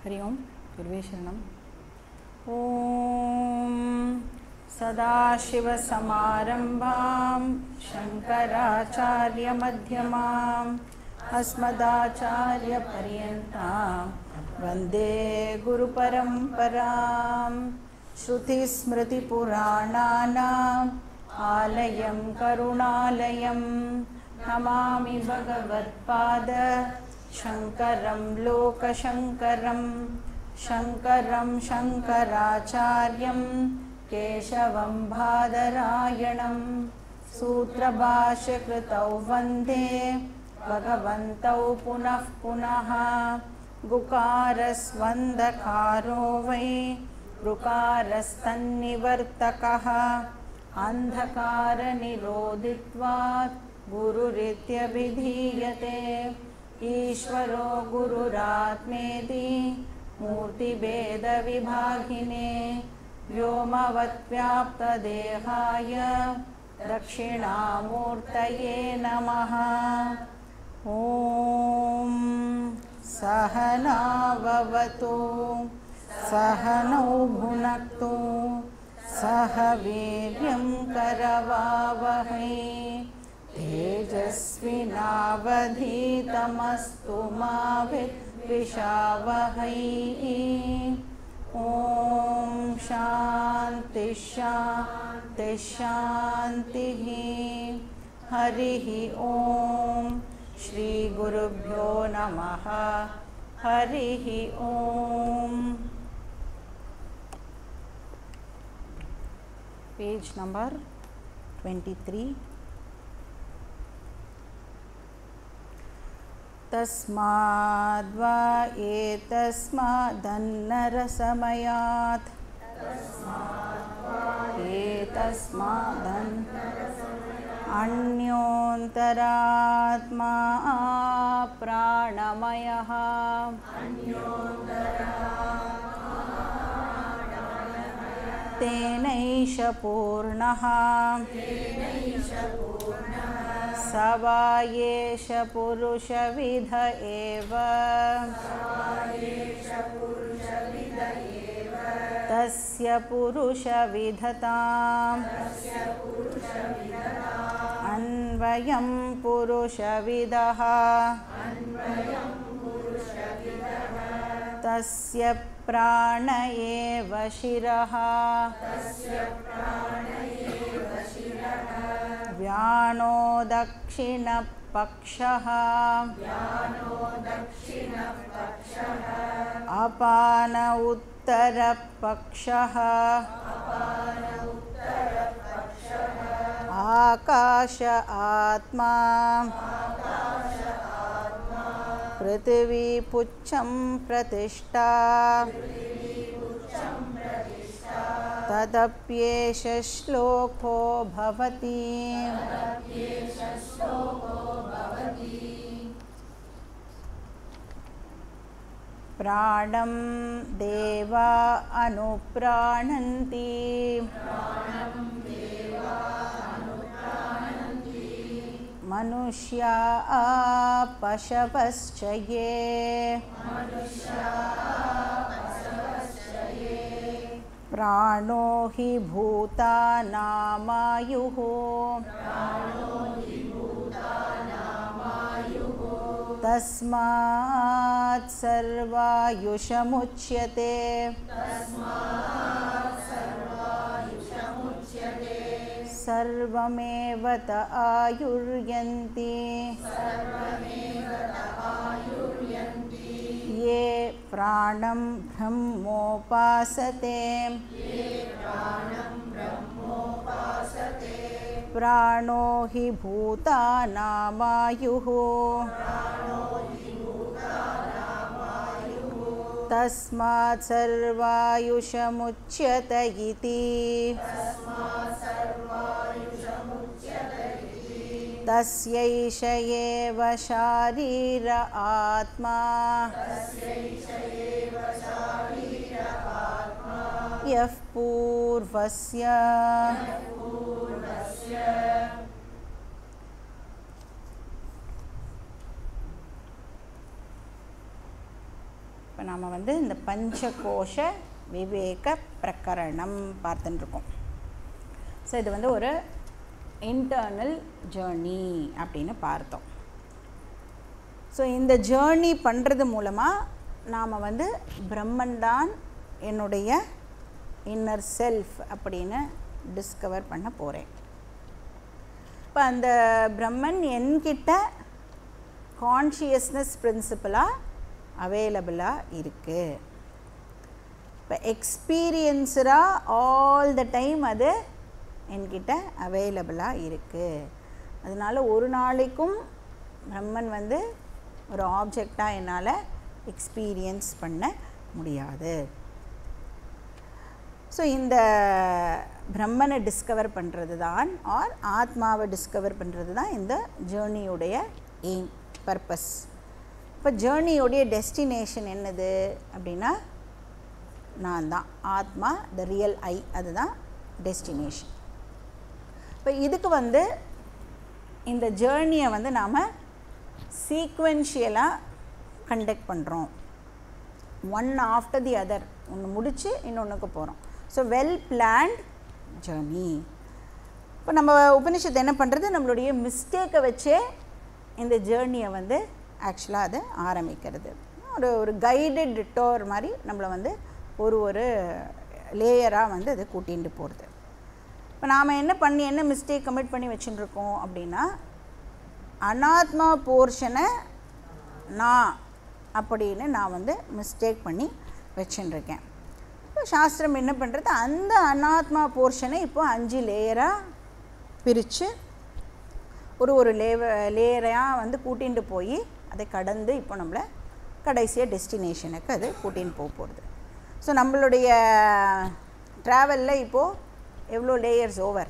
हरि ओं गुरुवे शरणम् ॐ सदाशिवसमारम्भां शङ्कराचार्यमध्यमाम् अस्मदाचार्यपर्यन्तां वन्दे गुरुपरम्परां श्रुतिस्मृतिपुराणानाम् आलयं करुणालयं नमामि भगवत्पाद शङ्करं लोकशङ्करं शङ्करं शङ्कराचार्यं केशवं बादरायणं सूत्रभाष्यकृतौ वन्दे भगवन्तौ पुनः पुनः गुकारस्वन्दकारो वै ऋकारस्तन्निवर्तकः अन्धकारनिरोधित्वात् गुरुरित्यभिधीयते ईश्वरो गुरुरात्मेति मूर्तिभेदविभागिने व्योमवत्व्याप्तदेहाय दक्षिणामूर्तये नमः ॐ सहनाववतु सहनौ भुनक्तु सह वीर्यं करवावहै तेजस्विनावधीतमस्तु मा विद्विषावहै ॐ शान्ति शान्ति शान्तिः हरिः ॐ श्रीगुरुभ्यो नमः हरिः ॐ पेज नंबर 23 तस्माद्वा एतस्मादन्नरसमयात् एतस्मादन् अन्योन्तरात्मा प्राणमयः तेनैष पूर्णः स वा एष पुरुषविध एव तस्य पुरुषविधताम् अन्वयं पुरुषविदः तस्य प्राण एव शिरः व्यानो दक्षिणपक्षः अपान उत्तरपक्षः आकाश आत्मा पृथिवीपुच्छं प्रतिष्ठा तदप्येष श्लोको भवति प्राणं देवा अनुप्राणन्ति मनुष्या पशवश्च ये प्राणो हि भूतानामायुः तस्मात् सर्वायुषमुच्यते सर्वमेव त आयुर्यन्ति ये प्राणं ब्रह्मोपासते प्राणो हि भूतानामायुः तस्मात् सर्वायुषमुच्यत इति तस्यैष एव शारीर आत्मा यः पूर्वस्य இப்போ நாம் வந்து இந்த பஞ்சகோஷ விவேக பிரகரணம் பார்த்துட்டுருக்கோம் ஸோ இது வந்து ஒரு இன்டர்னல் ஜேர்னி அப்படின்னு பார்த்தோம் ஸோ இந்த ஜேர்னி பண்ணுறது மூலமாக நாம் வந்து பிரம்மன் தான் என்னுடைய இன்னர் செல்ஃப் அப்படின்னு டிஸ்கவர் பண்ண போகிறேன் இப்போ அந்த பிரம்மன் என்கிட்ட கான்ஷியஸ்னஸ் பிரின்சிபலாக அவைலபிளாக இருக்குது இப்போ எக்ஸ்பீரியன்ஸராக ஆல் த டைம் அது என்கிட்ட அவைலபிளாக இருக்குது அதனால் ஒரு நாளைக்கும் பிரம்மன் வந்து ஒரு ஆப்ஜெக்டாக என்னால் எக்ஸ்பீரியன்ஸ் பண்ண முடியாது ஸோ இந்த பிரம்மனை டிஸ்கவர் பண்ணுறது தான் ஆர் ஆத்மாவை டிஸ்கவர் பண்ணுறது தான் இந்த ஜேர்னியுடைய எய்ம் பர்பஸ் இப்போ ஜேர்னியோடைய டெஸ்டினேஷன் என்னது அப்படின்னா நான் தான் ஆத்மா த ரியல் ஐ அதுதான் டெஸ்டினேஷன் இப்போ இதுக்கு வந்து இந்த ஜேர்னியை வந்து நாம் சீக்வென்ஷியலாக கண்டக்ட் பண்ணுறோம் ஒன் ஆஃப்டர் தி அதர் ஒன்று முடித்து இன்னொன்றுக்கு போகிறோம் ஸோ வெல் பிளான்ட் ஜேர்னி இப்போ நம்ம உபனிஷத்து என்ன பண்ணுறது நம்மளுடைய மிஸ்டேக்கை வச்சே இந்த ஜேர்னியை வந்து ஆக்சுவலாக அதை ஆரம்பிக்கிறது ஒரு ஒரு கைடட் டோர் மாதிரி நம்மளை வந்து ஒரு ஒரு லேயராக வந்து அது கூட்டிகிட்டு போகிறது இப்போ நாம் என்ன பண்ணி என்ன மிஸ்டேக் கமிட் பண்ணி வச்சுட்டுருக்கோம் அப்படின்னா அனாத்மா போர்ஷனை நான் அப்படின்னு நான் வந்து மிஸ்டேக் பண்ணி வச்சுட்டுருக்கேன் இப்போ சாஸ்திரம் என்ன பண்ணுறது அந்த அனாத்மா போர்ஷனை இப்போ அஞ்சு லேயராக பிரித்து ஒரு ஒரு லேவ லேயராக வந்து கூட்டிகிட்டு போய் அதை கடந்து இப்போ நம்மளை கடைசியாக டெஸ்டினேஷனுக்கு அது கூட்டின்னு போக போகிறது ஸோ நம்மளுடைய ட்ராவலில் இப்போது எவ்வளோ லேயர்ஸ் ஓவர்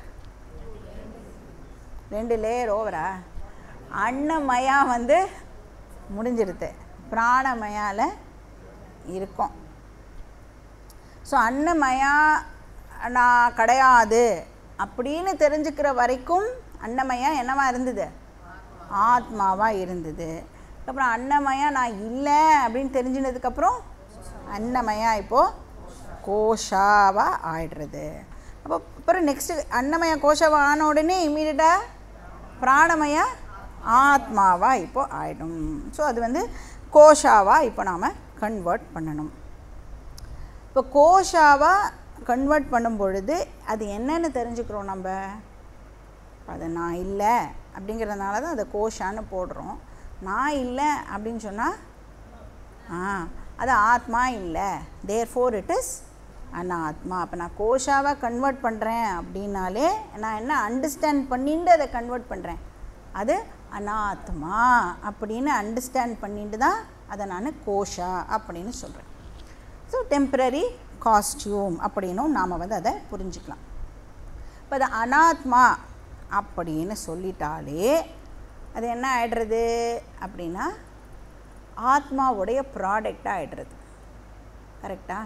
ரெண்டு லேயர் ஓவரா அன்னமயா வந்து முடிஞ்சிடுது பிராணமயால் இருக்கும் ஸோ அன்னமயா நான் கிடையாது அப்படின்னு தெரிஞ்சுக்கிற வரைக்கும் அன்னமயா என்னவா இருந்தது ஆத்மாவாக இருந்தது அப்புறம் அன்னமயா நான் இல்லை அப்படின்னு தெரிஞ்சினதுக்கப்புறம் அன்னமயா இப்போது கோஷாவாக ஆயிடுறது அப்போ அப்புறம் நெக்ஸ்ட்டு அன்னமய கோஷாவா ஆன உடனே இம்மீடியட்டாக பிராணமய ஆத்மாவாக இப்போ ஆயிடும் ஸோ அது வந்து கோஷாவாக இப்போ நாம் கன்வெர்ட் பண்ணணும் இப்போ கோஷாவாக கன்வெர்ட் பண்ணும் பொழுது அது என்னன்னு தெரிஞ்சுக்கிறோம் நம்ம அது நான் இல்லை அப்படிங்கிறதுனால தான் அதை கோஷான்னு போடுறோம் நான் இல்லை அப்படின்னு சொன்னால் ஆ அது ஆத்மா இல்லை தேர் ஃபோர் இட் இஸ் அனாத்மா அப்போ நான் கோஷாவாக கன்வெர்ட் பண்ணுறேன் அப்படின்னாலே நான் என்ன அண்டர்ஸ்டாண்ட் பண்ணிட்டு அதை கன்வெர்ட் பண்ணுறேன் அது அனாத்மா அப்படின்னு அண்டர்ஸ்டாண்ட் பண்ணிட்டு தான் அதை நான் கோஷா அப்படின்னு சொல்கிறேன் ஸோ டெம்ப்ரரி காஸ்டியூம் அப்படின்னும் நாம் வந்து அதை புரிஞ்சுக்கலாம் இப்போ அது அனாத்மா அப்படின்னு சொல்லிட்டாலே அது என்ன ஆகிடுறது அப்படின்னா ஆத்மாவுடைய ப்ராடக்டாக ஆகிடுறது கரெக்டா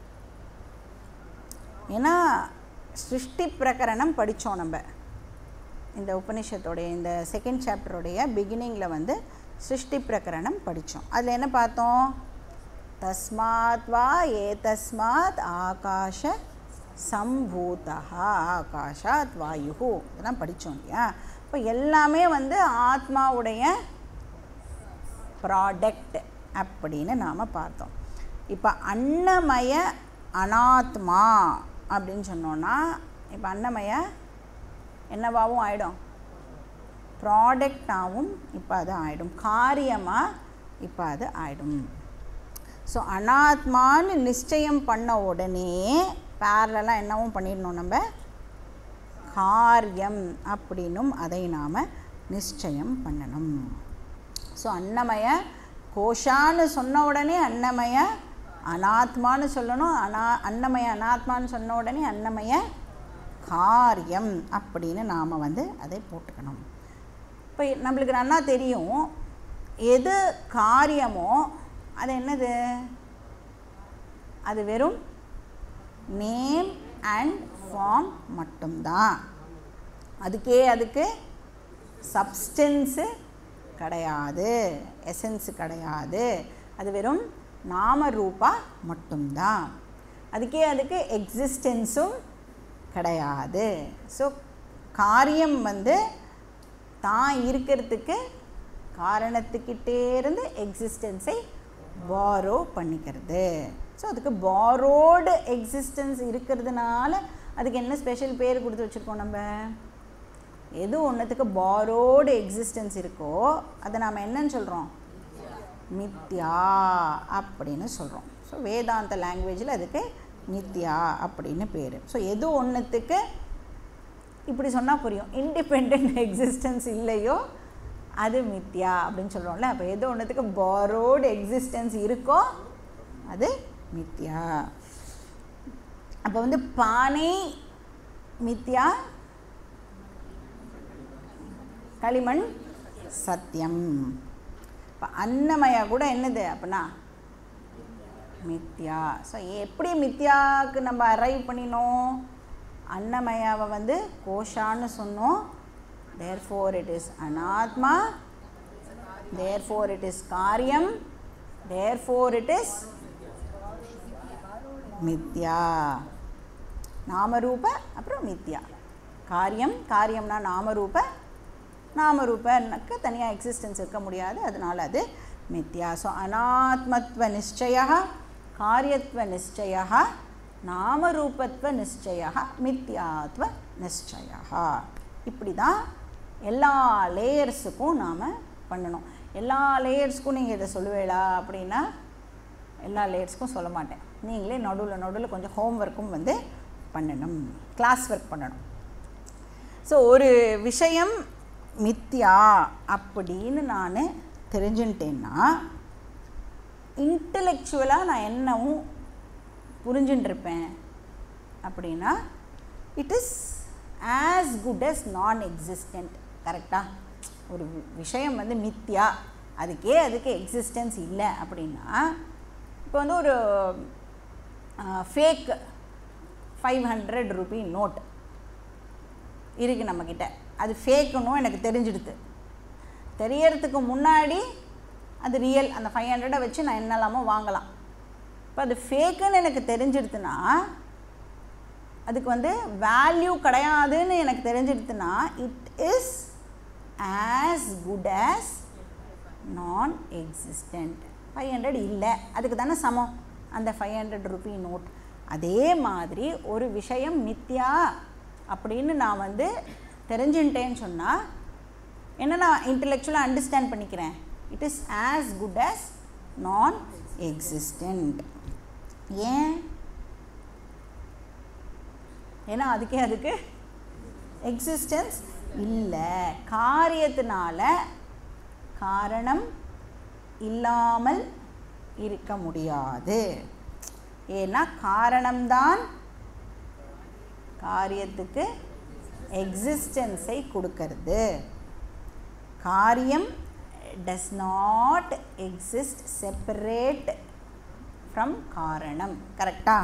ஏன்னா சிருஷ்டி பிரகரணம் படித்தோம் நம்ம இந்த உபனிஷத்தோடைய இந்த செகண்ட் சாப்டருடைய பிகினிங்கில் வந்து சிருஷ்டி பிரகரணம் படித்தோம் அதில் என்ன பார்த்தோம் தஸ்மாத் வா ஏ தஸ்மாத் ஆகாஷ சம்பூதா ஆகாஷாத் வாயு இதெல்லாம் படித்தோம் இல்லையா இப்போ எல்லாமே வந்து ஆத்மாவுடைய ப்ராடக்ட் அப்படின்னு நாம் பார்த்தோம் இப்போ அன்னமய அனாத்மா அப்படின்னு சொன்னோன்னா இப்போ அன்னமய என்னவாகவும் ஆகிடும் ப்ராடக்டாகவும் இப்போ அது ஆகிடும் காரியமாக இப்போ அது ஆகிடும் ஸோ அனாத்மான்னு நிச்சயம் பண்ண உடனே பேரலாம் என்னவும் பண்ணிடணும் நம்ம காரியம் அப்படின்னும் அதை நாம் நிச்சயம் பண்ணணும் ஸோ அன்னமய கோஷான்னு சொன்ன உடனே அன்னமய அனாத்மான்னு சொல்லணும் அனா அன்னமய அனாத்மான்னு சொன்ன உடனே அன்னமய காரியம் அப்படின்னு நாம் வந்து அதை போட்டுக்கணும் இப்போ நம்மளுக்கு நல்லா தெரியும் எது காரியமோ அது என்னது அது வெறும் நேம் அண்ட் ஃபார்ம் மட்டும்தான் அதுக்கே அதுக்கு சப்ஸ்டன்ஸு கிடையாது எசன்ஸு கிடையாது அது வெறும் நாம ரூபா மட்டும்தான் அதுக்கே அதுக்கு எக்ஸிஸ்டன்ஸும் கிடையாது ஸோ காரியம் வந்து தான் இருக்கிறதுக்கு காரணத்துக்கிட்டே இருந்து எக்ஸிஸ்டன்ஸை பாரோ பண்ணிக்கிறது ஸோ அதுக்கு பாரோடு எக்ஸிஸ்டன்ஸ் இருக்கிறதுனால அதுக்கு என்ன ஸ்பெஷல் பேர் கொடுத்து வச்சுருக்கோம் நம்ம எது ஒன்றுத்துக்கு பாரோடு எக்ஸிஸ்டன்ஸ் இருக்கோ அதை நாம் என்னன்னு சொல்கிறோம் மித்யா அப்படின்னு சொல்கிறோம் ஸோ வேதாந்த லாங்குவேஜில் அதுக்கு மித்யா அப்படின்னு பேர் ஸோ எது ஒன்றுத்துக்கு இப்படி சொன்னால் புரியும் இண்டிபெண்ட் எக்ஸிஸ்டன்ஸ் இல்லையோ அது மித்யா அப்படின்னு சொல்கிறோம்ல அப்போ எது ஒன்றுத்துக்கு பாரோடு எக்ஸிஸ்டன்ஸ் இருக்கோ அது மித்யா அப்போ வந்து பானை மித்யா களிமண் சத்தியம் இப்போ அன்னமயா கூட என்னது அப்படின்னா மித்யா ஸோ எப்படி மித்யாவுக்கு நம்ம அரைவ் பண்ணினோம் அன்னமயாவை வந்து கோஷான்னு சொன்னோம் தேர் ஃபோர் இட் இஸ் அனாத்மா தேர் ஃபோர் இட் இஸ் காரியம் தேர் ஃபோர் இட் இஸ் மித்யா நாமரூப அப்புறம் மித்யா காரியம் காரியம்னா நாமரூப நாமரூபனுக்கு தனியாக எக்ஸிஸ்டன்ஸ் இருக்க முடியாது அதனால் அது மித்யா ஸோ அனாத்மத்வ நிச்சய காரியத்வ நிச்சய நாமரூபத்வ நிச்சய மித்யாத்வ நிச்சய இப்படி தான் எல்லா லேயர்ஸுக்கும் நாம் பண்ணணும் எல்லா லேயர்ஸ்க்கும் நீங்கள் இதை சொல்லுவேளா அப்படின்னா எல்லா லேயர்ஸ்க்கும் சொல்ல மாட்டேன் நீங்களே நடுவில் நடுவில் கொஞ்சம் ஹோம்ஒர்க்கும் வந்து பண்ணணும் கிளாஸ் ஒர்க் பண்ணணும் ஸோ ஒரு விஷயம் மித்யா அப்படின்னு நான் தெரிஞ்சுட்டேன்னா இன்டலெக்சுவலாக நான் என்னவும் புரிஞ்சுட்டுருப்பேன் அப்படின்னா it is as good as non existent கரெக்டாக ஒரு வி- விஷயம் வந்து மித்யா அதுக்கே அதுக்கு எக்ஸிஸ்டன்ஸ் இல்லை அப்படின்னா இப்போ வந்து ஒரு fake five hundred rupee note இருக்குது நம்மக்கிட்ட அது ஃபேக்குன்னு எனக்கு தெரிஞ்சிடுது தெரியறதுக்கு முன்னாடி அது ரியல் அந்த ஃபைவ் ஹண்ட்ரடை வச்சு நான் என்னெல்லாமோ வாங்கலாம் இப்போ அது ஃபேக்குன்னு எனக்கு தெரிஞ்சிடுதுன்னா அதுக்கு வந்து வேல்யூ கிடையாதுன்னு எனக்கு தெரிஞ்சிடுதுன்னா it is as good as non existent five hundred இல்லை அதுக்கு தானே சமம் அந்த ஃபைவ் ஹண்ட்ரட் ருபி நோட் அதே மாதிரி ஒரு விஷயம் மித்யா அப்படின்னு நான் வந்து தெரிஞ்சுட்டேன்னு சொன்னால் என்ன நான் இன்டெலெக்சுவலாக அண்டர்ஸ்டாண்ட் பண்ணிக்கிறேன் it is as good as non existent ஏன் ஏன்னா அதுக்கே அதுக்கு எக்ஸிஸ்டன்ஸ் இல்லை காரியத்தினால காரணம் இல்லாமல் இருக்க முடியாது ஏன்னா காரணம்தான் காரியத்துக்கு எக்ஸிஸ்டன்ஸை கொடுக்கறது காரியம் does not exist separate from காரணம் கரெக்டா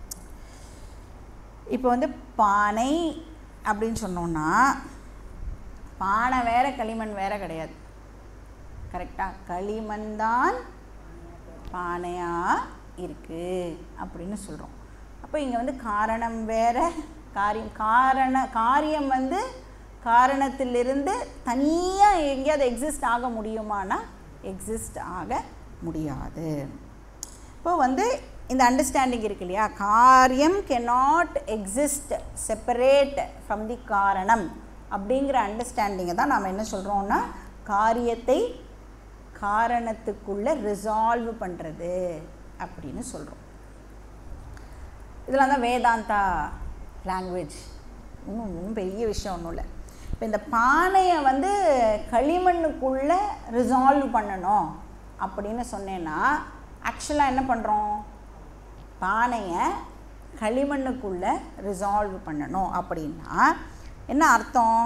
இப்போ வந்து பானை அப்படின்னு சொன்னோன்னா பானை வேற களிமண் வேற கிடையாது கரெக்டாக களிமண் தான் பானையாக இருக்குது அப்படின்னு சொல்கிறோம் அப்போ இங்கே வந்து காரணம் வேற காரியம் காரண காரியம் வந்து காரணத்திலிருந்து தனியாக எங்கேயாவது எக்ஸிஸ்ட் ஆக முடியுமானா எக்ஸிஸ்ட் ஆக முடியாது இப்போ வந்து இந்த அண்டர்ஸ்டாண்டிங் இருக்கு இல்லையா காரியம் cannot exist separate from the காரணம் அப்படிங்கிற அண்டர்ஸ்டாண்டிங்கை தான் நாம் என்ன சொல்கிறோம்னா காரியத்தை காரணத்துக்குள்ளே ரிசால்வ் பண்ணுறது அப்படின்னு சொல்கிறோம் இதெல்லாம் தான் வேதாந்தா லாங்குவேஜ் ஒன்றும் ஒன்றும் பெரிய விஷயம் ஒன்றும் இல்லை இப்போ இந்த பானையை வந்து களிமண்ணுக்குள்ளே ரிசால்வ் பண்ணணும் அப்படின்னு சொன்னேன்னா ஆக்சுவலாக என்ன பண்ணுறோம் பானையை களிமண்ணுக்குள்ளே ரிசால்வ் பண்ணணும் அப்படின்னா என்ன அர்த்தம்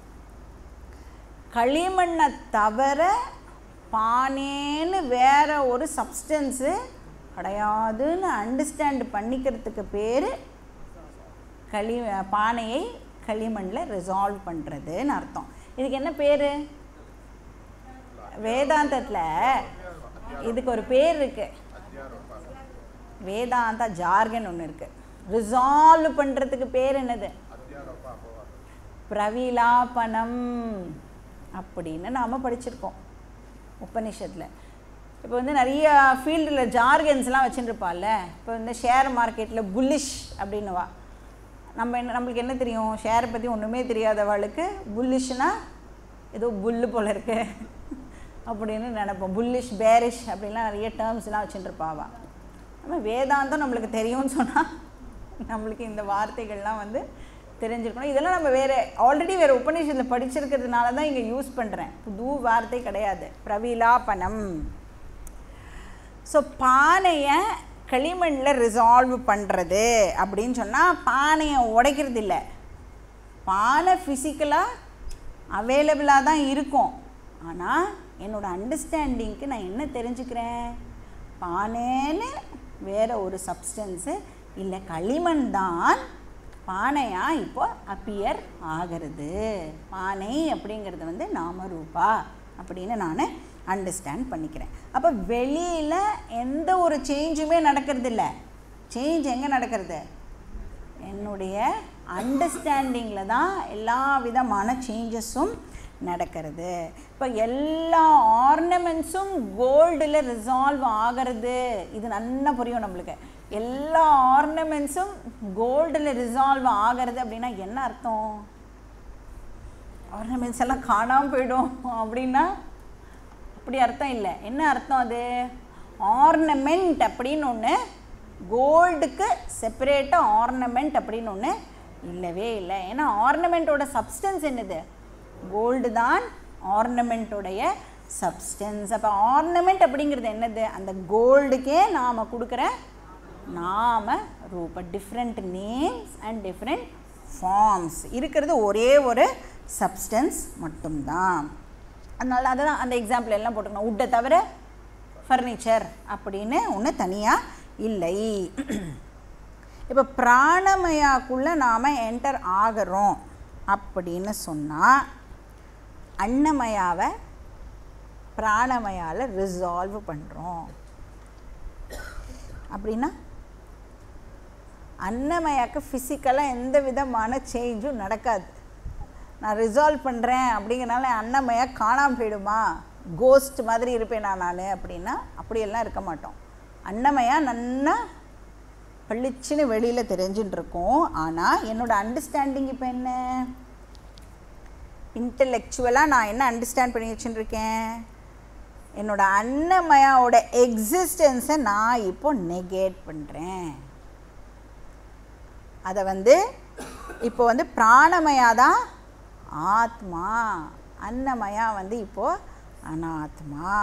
களிமண்ணை தவிர பானேன்னு வேற ஒரு சப்ஸ்டன்ஸு கிடையாதுன்னு அண்டர்ஸ்டாண்ட் பண்ணிக்கிறதுக்கு பேர் களி பானையை களிமண்ணில் ரிசால்வ் பண்ணுறதுன்னு அர்த்தம் இதுக்கு என்ன பேர் வேதாந்தத்தில் இதுக்கு ஒரு பேர் இருக்கு வேதாந்தா ஜார்கன் ஒன்று இருக்குது ரிசால்வ் பண்ணுறதுக்கு பேர் என்னது பிரவிலாபனம் அப்படின்னு நாம் படிச்சிருக்கோம் உபனிஷத்தில் இப்போ வந்து நிறைய ஃபீல்டில் ஜார்கன்ஸ்லாம் வச்சுருப்பாள்ல இப்போ வந்து ஷேர் மார்க்கெட்டில் புல்லிஷ் அப்படின்னுவா நம்ம என்ன நம்மளுக்கு என்ன தெரியும் ஷேரை பற்றி ஒன்றுமே தெரியாதவளுக்கு புல்லிஷ்னா ஏதோ புல்லு போல் இருக்கு அப்படின்னு நினைப்போம் புல்லிஷ் பேரிஷ் அப்படின்லாம் நிறைய டேர்ம்ஸ்லாம் வச்சுட்டுருப்பாவா நம்ம வேதாந்தம் நம்மளுக்கு தெரியும்னு சொன்னால் நம்மளுக்கு இந்த வார்த்தைகள்லாம் வந்து தெரிஞ்சிருக்கணும் இதெல்லாம் நம்ம வேறு ஆல்ரெடி வேறு உபநிஷத்தில் படிச்சிருக்கிறதுனால தான் இங்கே யூஸ் பண்ணுறேன் புது வார்த்தை கிடையாது பிரவிலாபனம் ஸோ பானையை களிமண்ணில் ரிசால்வ் பண்ணுறது அப்படின்னு சொன்னால் பானையை உடைக்கிறது இல்லை பானை ஃபிசிக்கலாக அவைலபிளாக தான் இருக்கும் ஆனால் என்னோடய அண்டர்ஸ்டாண்டிங்க்கு நான் என்ன தெரிஞ்சுக்கிறேன் பானைன்னு வேறு ஒரு சப்ஸ்டன்ஸு இல்லை களிமண் தான் பானையாக இப்போ அப்பியர் ஆகிறது பானை அப்படிங்கிறது வந்து நாமரூபா அப்படின்னு நான் அண்டர்ஸ்டாண்ட் பண்ணிக்கிறேன் அப்போ வெளியில் எந்த ஒரு சேஞ்சுமே நடக்கிறது இல்லை சேஞ்ச் எங்கே நடக்கிறது என்னுடைய அண்டர்ஸ்டாண்டிங்கில் தான் எல்லா விதமான சேஞ்சஸும் நடக்கிறது இப்போ எல்லா ஆர்னமெண்ட்ஸும் கோல்டில் ரிசால்வ் ஆகிறது இது நல்லா புரியும் நம்மளுக்கு எல்லா ஆர்னமெண்ட்ஸும் கோல்டில் ரிசால்வ் ஆகிறது அப்படின்னா என்ன அர்த்தம் ஆர்னமெண்ட்ஸ் எல்லாம் காணாமல் போயிடும் அப்படின்னா அப்படி அர்த்தம் இல்லை என்ன அர்த்தம் அது ஆர்னமெண்ட் அப்படின்னு ஒன்று கோல்டுக்கு செப்பரேட்டாக ஆர்னமெண்ட் அப்படின்னு ஒன்று இல்லவே இல்லை ஏன்னா ஆர்னமெண்ட்டோட சப்ஸ்டன்ஸ் என்னது கோல்டு தான் ஆர்னமெண்ட்டோடைய சப்ஸ்டன்ஸ் அப்போ ஆர்னமெண்ட் அப்படிங்கிறது என்னது அந்த கோல்டுக்கே நாம் கொடுக்குற நாம ரூப different names and different forms இருக்கிறது ஒரே ஒரு சப்ஸ்டன்ஸ் மட்டும்தான் அதனால அதுதான் அந்த எக்ஸாம்பிள் எல்லாம் போட்டுக்கணும் உட்டை தவிர ஃபர்னிச்சர் அப்படின்னு ஒன்று தனியாக இல்லை இப்போ பிராணமயாக்குள்ளே நாம் என்டர் ஆகிறோம் அப்படின்னு சொன்னால் அன்னமயாவை பிராணமயால் ரிசால்வ் பண்ணுறோம் அப்படின்னா அன்னமயாக்கு ஃபிசிக்கலாக எந்த விதமான சேஞ்சும் நடக்காது நான் ரிசால்வ் பண்ணுறேன் அப்படிங்கிறனால அன்னமயா காணாமல் போயிடுமா கோஸ்ட் மாதிரி இருப்பேனா நான் அப்படின்னா அப்படியெல்லாம் இருக்க மாட்டோம் அன்னமயா நன்னா பளிச்சுன்னு வெளியில் தெரிஞ்சுட்டு இருக்கோம் ஆனால் என்னோடய அண்டர்ஸ்டாண்டிங் இப்போ என்ன இன்டலெக்சுவலாக நான் என்ன அண்டர்ஸ்டாண்ட் பண்ணி வச்சுட்டுருக்கேன் என்னோட அன்னமயாவோட எக்ஸிஸ்டன்ஸை நான் இப்போ நெகேட் பண்ணுறேன் அதை வந்து இப்போ வந்து பிராணமயா தான் ஆத்மா அன்னமயா வந்து இப்போது அனாத்மா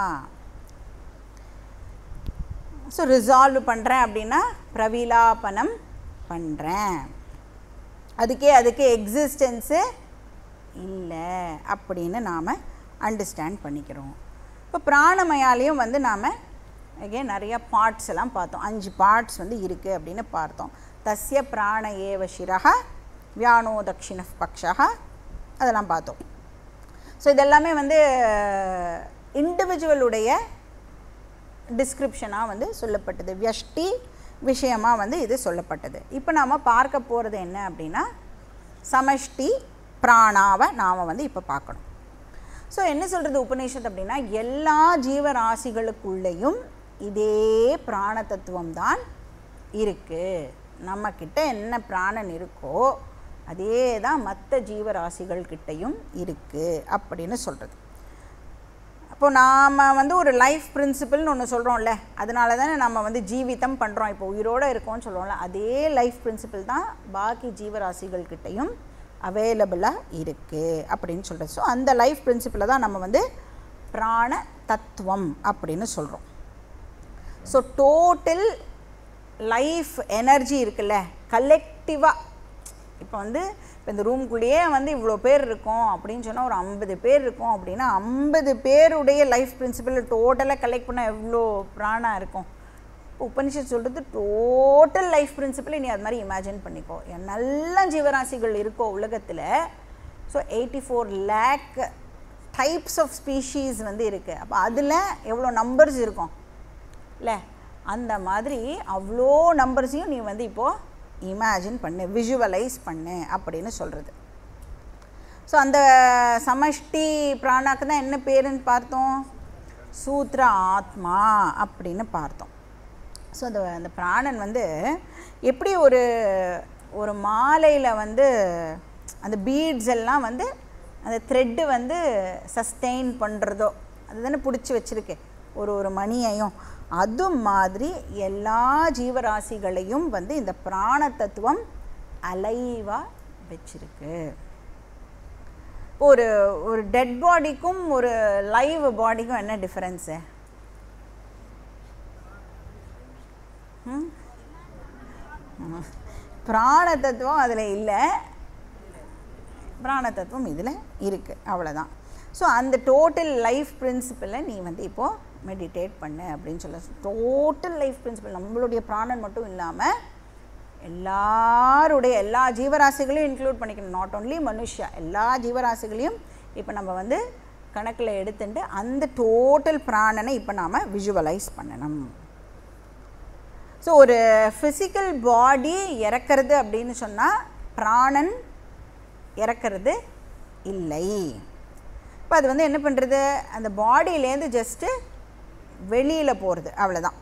ஸோ ரிசால்வ் பண்ணுறேன் அப்படின்னா பிரவிலாபனம் பண்ணுறேன் அதுக்கே அதுக்கு எக்ஸிஸ்டன்ஸு இல்லை அப்படின்னு நாம் அண்டர்ஸ்டாண்ட் பண்ணிக்கிறோம் இப்போ பிராணமயாலையும் வந்து நாம் அகே நிறைய பார்ட்ஸ் எல்லாம் பார்த்தோம் அஞ்சு பார்ட்ஸ் வந்து இருக்குது அப்படின்னு பார்த்தோம் தஸ்ய பிராண ஏவ சிரக வியானோ தக்ஷிண பக்ஷா அதெல்லாம் பார்த்தோம் ஸோ இதெல்லாமே வந்து இண்டிவிஜுவலுடைய டிஸ்கிரிப்ஷனாக வந்து சொல்லப்பட்டது வியஷ்டி விஷயமாக வந்து இது சொல்லப்பட்டது இப்போ நாம் பார்க்க போகிறது என்ன அப்படின்னா சமஷ்டி பிராணாவை நாம் வந்து இப்போ பார்க்கணும் ஸோ என்ன சொல்கிறது உபநிஷத் அப்படின்னா எல்லா ஜீவராசிகளுக்குள்ளேயும் இதே பிராண தத்துவம் தான் இருக்குது நம்மக்கிட்ட என்ன பிராணன் இருக்கோ அதே தான் மற்ற ஜீவராசிகள்கிட்டையும் இருக்குது அப்படின்னு சொல்கிறது அப்போது நாம் வந்து ஒரு லைஃப் பிரின்சிபிள்னு ஒன்று சொல்கிறோம்ல அதனால தானே நம்ம வந்து ஜீவிதம் பண்ணுறோம் இப்போ உயிரோடு இருக்கோம்னு சொல்கிறோம்ல அதே லைஃப் பிரின்சிபிள் தான் பாக்கி ஜீவராசிகள்கிட்டையும் அவைலபிளாக இருக்குது அப்படின்னு சொல்கிறது ஸோ அந்த லைஃப் பிரின்சிபிளை தான் நம்ம வந்து பிராண தத்துவம் அப்படின்னு சொல்கிறோம் ஸோ டோட்டல் லைஃப் எனர்ஜி இருக்குல்ல கலெக்டிவாக இப்போ வந்து இப்போ இந்த ரூம்குள்ளேயே வந்து இவ்வளோ பேர் இருக்கோம் அப்படின்னு சொன்னால் ஒரு ஐம்பது பேர் இருக்கோம் அப்படின்னா ஐம்பது பேருடைய லைஃப் பிரின்சிபல் டோட்டலாக கலெக்ட் பண்ணால் எவ்வளோ பிராணா இருக்கும் உபனிஷத் சொல்கிறது டோட்டல் லைஃப் பிரின்சிபல் நீ அது மாதிரி இமேஜின் பண்ணிக்கோ நல்ல ஜீவராசிகள் இருக்கோ உலகத்தில் so eighty four lakh types of species வந்து இருக்குது அப்போ அதில் எவ்வளோ நம்பர்ஸ் இருக்கும் இல்லை அந்த மாதிரி அவ்வளோ நம்பர்ஸையும் நீ வந்து இப்போது இமேஜின் பண்ணு விஷுவலைஸ் பண்ணு அப்படின்னு சொல்கிறது ஸோ அந்த சமஷ்டி பிராணாக்கு தான் என்ன பேருன்னு பார்த்தோம் சூத்ர ஆத்மா அப்படின்னு பார்த்தோம் ஸோ அந்த அந்த பிராணன் வந்து எப்படி ஒரு ஒரு மாலையில் வந்து அந்த பீட்ஸ் எல்லாம் வந்து அந்த த்ரெட்டு வந்து சஸ்டெயின் பண்ணுறதோ அதுதானே பிடிச்சி வச்சுருக்கு ஒரு ஒரு மணியையும் அது மாதிரி எல்லா ஜீவராசிகளையும் வந்து இந்த பிராண தத்துவம் அலைவாக வச்சிருக்கு ஒரு ஒரு டெட் பாடிக்கும் ஒரு லைவ் பாடிக்கும் என்ன டிஃப்ரென்ஸு பிராண தத்துவம் அதில் இல்லை பிராண தத்துவம் இதில் இருக்குது அவ்வளோதான் ஸோ அந்த டோட்டல் லைஃப் பிரின்சிபலை நீ வந்து இப்போது மெடிடேட் பண்ணு அப்படின்னு சொல்ல டோட்டல் லைஃப் பிரின்சிபல் நம்மளுடைய பிராணன் மட்டும் இல்லாமல் எல்லாருடைய எல்லா ஜீவராசிகளையும் இன்க்ளூட் பண்ணிக்கணும் நாட் ஓன்லி மனுஷா எல்லா ஜீவராசிகளையும் இப்போ நம்ம வந்து கணக்கில் எடுத்துட்டு அந்த டோட்டல் பிராணனை இப்போ நாம் விஷுவலைஸ் பண்ணணும் ஸோ ஒரு ஃபிசிக்கல் பாடி இறக்கிறது அப்படின்னு சொன்னால் பிராணன் இறக்கிறது இல்லை இப்போ அது வந்து என்ன பண்ணுறது அந்த பாடியிலேருந்து ஜஸ்ட்டு வெளியில் போகிறது அவ்வளோதான்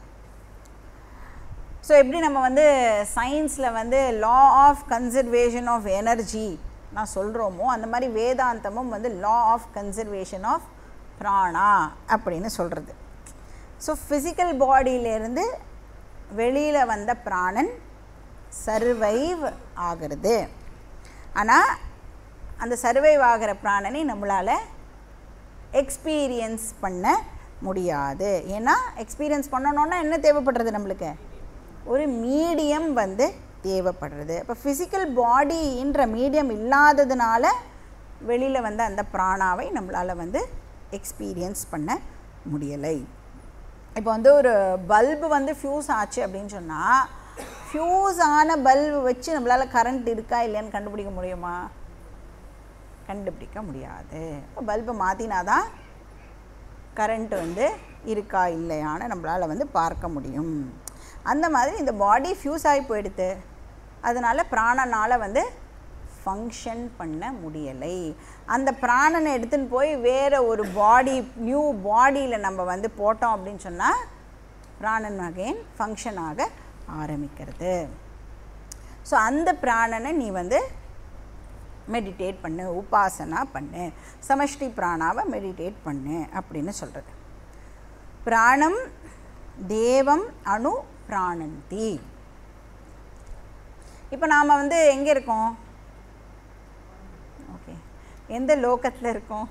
ஸோ எப்படி நம்ம வந்து சயின்ஸில் வந்து law of conservation of energy நான் சொல்கிறோமோ அந்த மாதிரி வேதாந்தமும் வந்து law of conservation of prana அப்படின்னு சொல்கிறது ஸோ ஃபிசிக்கல் பாடியிலேருந்து வெளியில் வந்த பிராணன் சர்வைவ் ஆகிறது ஆனால் அந்த சர்வைவ் ஆகிற பிராணனை நம்மளால் எக்ஸ்பீரியன்ஸ் பண்ண முடியாது ஏன்னா எக்ஸ்பீரியன்ஸ் பண்ணணுன்னா என்ன தேவைப்படுறது நம்மளுக்கு ஒரு மீடியம் வந்து தேவைப்படுறது இப்போ ஃபிசிக்கல் பாடின்ற மீடியம் இல்லாததுனால வெளியில் வந்த அந்த பிராணாவை நம்மளால் வந்து எக்ஸ்பீரியன்ஸ் பண்ண முடியலை இப்போ வந்து ஒரு பல்பு வந்து ஃப்யூஸ் ஆச்சு அப்படின்னு சொன்னால் ஃப்யூஸ் ஆன பல்பு வச்சு நம்மளால் கரண்ட் இருக்கா இல்லையான்னு கண்டுபிடிக்க முடியுமா கண்டுபிடிக்க முடியாது இப்போ பல்பை மாற்றினா தான் கரண்ட் வந்து இருக்கா இல்லையான்னு நம்மளால் வந்து பார்க்க முடியும் அந்த மாதிரி இந்த பாடி ஃப்யூஸ் ஆகி போயிடுது அதனால் பிராணனால் வந்து ஃபங்க்ஷன் பண்ண முடியலை அந்த பிராணனை எடுத்துன்னு போய் வேறு ஒரு பாடி நியூ பாடியில் நம்ம வந்து போட்டோம் அப்படின்னு சொன்னால் பிராணன் அகைன் ஃபங்க்ஷன் ஆக ஆரம்பிக்கிறது ஸோ அந்த பிராணனை நீ வந்து மெடிடேட் பண்ணு உபாசனா பண்ணு சமஷ்டி பிராணாவை மெடிடேட் பண்ணு அப்படின்னு சொல்கிறது பிராணம் தேவம் அணு பிராணந்தி இப்போ நாம் வந்து எங்கே இருக்கோம் ஓகே எந்த லோகத்தில் இருக்கோம்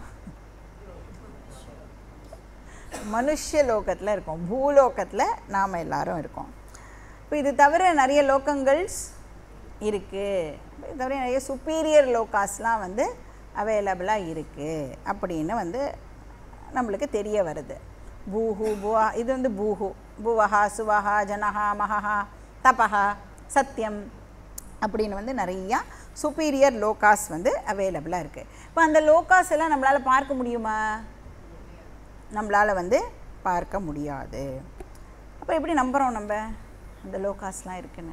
மனுஷ லோகத்தில் இருக்கோம் பூலோகத்தில் நாம் எல்லாரும் இருக்கோம் இப்போ இது தவிர நிறைய லோகங்கள்ஸ் இருக்குது இது தவிர நிறைய சுப்பீரியர் லோகாஸ்லாம் வந்து அவைலபிளாக இருக்குது அப்படின்னு வந்து நம்மளுக்கு தெரிய வருது பூஹு புவா இது வந்து பூஹு புவஹா சுவஹா ஜனஹா மகஹா தபஹா சத்தியம் அப்படின்னு வந்து நிறையா சுப்பீரியர் லோகாஸ் வந்து அவைலபிளாக இருக்குது இப்போ அந்த லோகாஸ் எல்லாம் நம்மளால் பார்க்க முடியுமா நம்மளால் வந்து பார்க்க முடியாது அப்போ எப்படி நம்புகிறோம் நம்ம அந்த லோகாஸ்லாம் இருக்குன்னு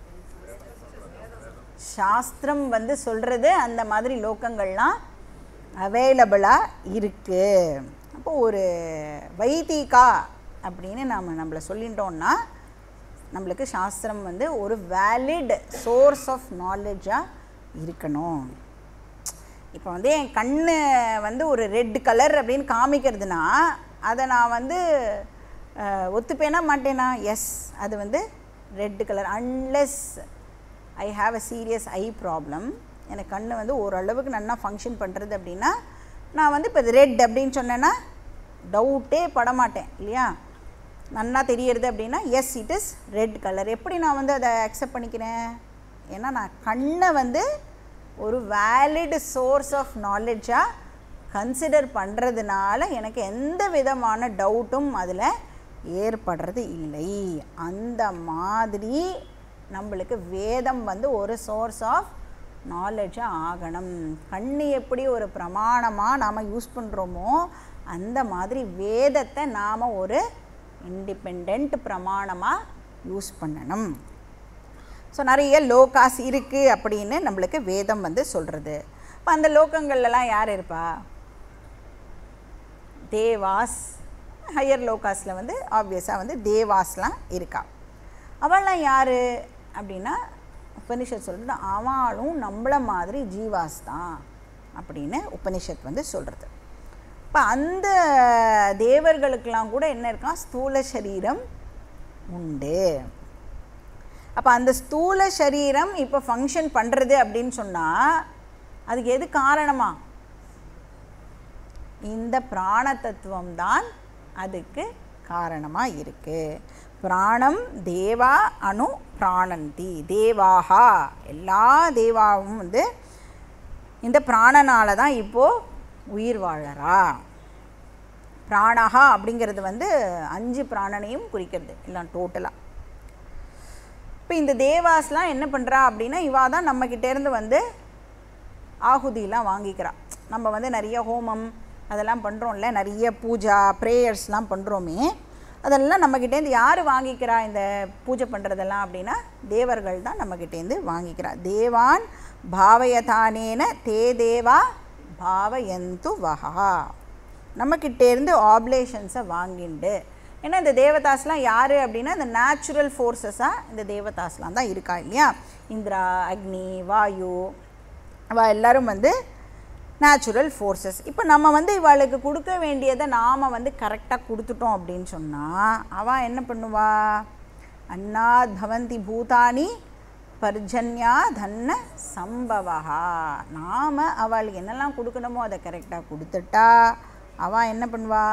சாஸ்திரம் வந்து சொல்கிறது அந்த மாதிரி லோக்கங்கள்லாம் அவைலபிளாக இருக்குது அப்போ ஒரு வைதிகா அப்படின்னு நாம் நம்மளை சொல்லிட்டோம்னா நம்மளுக்கு சாஸ்திரம் வந்து ஒரு வேலிட் சோர்ஸ் ஆஃப் நாலேஜாக இருக்கணும் இப்போ வந்து என் கண் வந்து ஒரு ரெட் கலர் அப்படின்னு காமிக்கிறதுனா அதை நான் வந்து ஒத்துப்பேனா மாட்டேனா எஸ் அது வந்து red colour unless I have a serious eye problem எனக்கு கண் வந்து ஓரளவுக்கு நல்லா ஃபங்க்ஷன் பண்ணுறது அப்படின்னா நான் வந்து இப்போ ரெட் அப்படின்னு சொன்னேன்னா டவுட்டே படமாட்டேன் இல்லையா நல்லா தெரியறது அப்படின்னா yes it is red colour எப்படி நான் வந்து அதை அக்செப்ட் பண்ணிக்கிறேன் ஏன்னா நான் கண்ணை வந்து ஒரு வேலிட் சோர்ஸ் ஆஃப் நாலேஜாக கன்சிடர் பண்ணுறதுனால எனக்கு எந்த விதமான டவுட்டும் அதில் ஏற்படுறது இல்லை அந்த மாதிரி நம்மளுக்கு வேதம் வந்து ஒரு சோர்ஸ் ஆஃப் நாலேஜாக ஆகணும் கண் எப்படி ஒரு பிரமாணமாக நாம் யூஸ் பண்ணுறோமோ அந்த மாதிரி வேதத்தை நாம் ஒரு இண்டிபெண்ட் பிரமாணமாக யூஸ் பண்ணணும் ஸோ நிறைய லோகாஸ் இருக்குது அப்படின்னு நம்மளுக்கு வேதம் வந்து சொல்கிறது இப்போ அந்த லோகங்கள்லாம் யார் இருப்பா தேவாஸ் ஹையர் லோகாஸில் வந்து ஆப்வியஸாக வந்து தேவாஸ்லாம் இருக்கா அவள்லாம் யார் அப்படின்னா உபனிஷத் சொல்கிறது அவளும் நம்மள மாதிரி ஜீவாஸ் தான் அப்படின்னு உபனிஷத் வந்து சொல்கிறது இப்போ அந்த தேவர்களுக்கெல்லாம் கூட என்ன இருக்கான் ஸ்தூல சரீரம் உண்டு அப்போ அந்த ஸ்தூல சரீரம் இப்போ ஃபங்க்ஷன் பண்ணுறது அப்படின்னு சொன்னால் அதுக்கு எது காரணமா இந்த பிராண தத்துவம் தான் அதுக்கு காரணமாக இருக்குது பிராணம் தேவா அணு பிராணந்தி தேவாகா எல்லா தேவாவும் வந்து இந்த பிராணனால தான் இப்போது உயிர் வாழறா பிராணஹா அப்படிங்கிறது வந்து அஞ்சு பிராணனையும் குறிக்கிறது எல்லாம் டோட்டலாக இப்போ இந்த தேவாஸ்லாம் என்ன பண்ணுறா அப்படின்னா இவா தான் நம்மக்கிட்டேருந்து வந்து ஆகுதிலாம் வாங்கிக்கிறா நம்ம வந்து நிறைய ஹோமம் அதெல்லாம் பண்ணுறோம்ல நிறைய பூஜா ப்ரேயர்ஸ்லாம் பண்ணுறோமே அதெல்லாம் நம்மக்கிட்டேருந்து யார் வாங்கிக்கிறா இந்த பூஜை பண்ணுறதெல்லாம் அப்படின்னா தேவர்கள் தான் நம்மக்கிட்டேருந்து வாங்கிக்கிறா தேவான் பாவயதானேன தே தேவா பாவயந்து வஹா நம்மக்கிட்டேருந்து ஆப்லேஷன்ஸை வாங்கிண்டு ஏன்னா இந்த தேவதாஸ்லாம் யார் அப்படின்னா இந்த நேச்சுரல் ஃபோர்ஸஸாக இந்த தேவதாஸ்லாம் தான் இருக்கா இல்லையா இந்திரா அக்னி வாயு அவள் எல்லாரும் வந்து நேச்சுரல் ஃபோர்ஸஸ் இப்போ நம்ம வந்து இவளுக்கு கொடுக்க வேண்டியதை நாம் வந்து கரெக்டாக கொடுத்துட்டோம் அப்படின்னு சொன்னால் அவள் என்ன பண்ணுவா அன்னாத் பவந்தி பூதானி பர்ஜன்யா தன்ன சம்பவா நாம் அவளுக்கு என்னெல்லாம் கொடுக்கணுமோ அதை கரெக்டாக கொடுத்துட்டா அவள் என்ன பண்ணுவா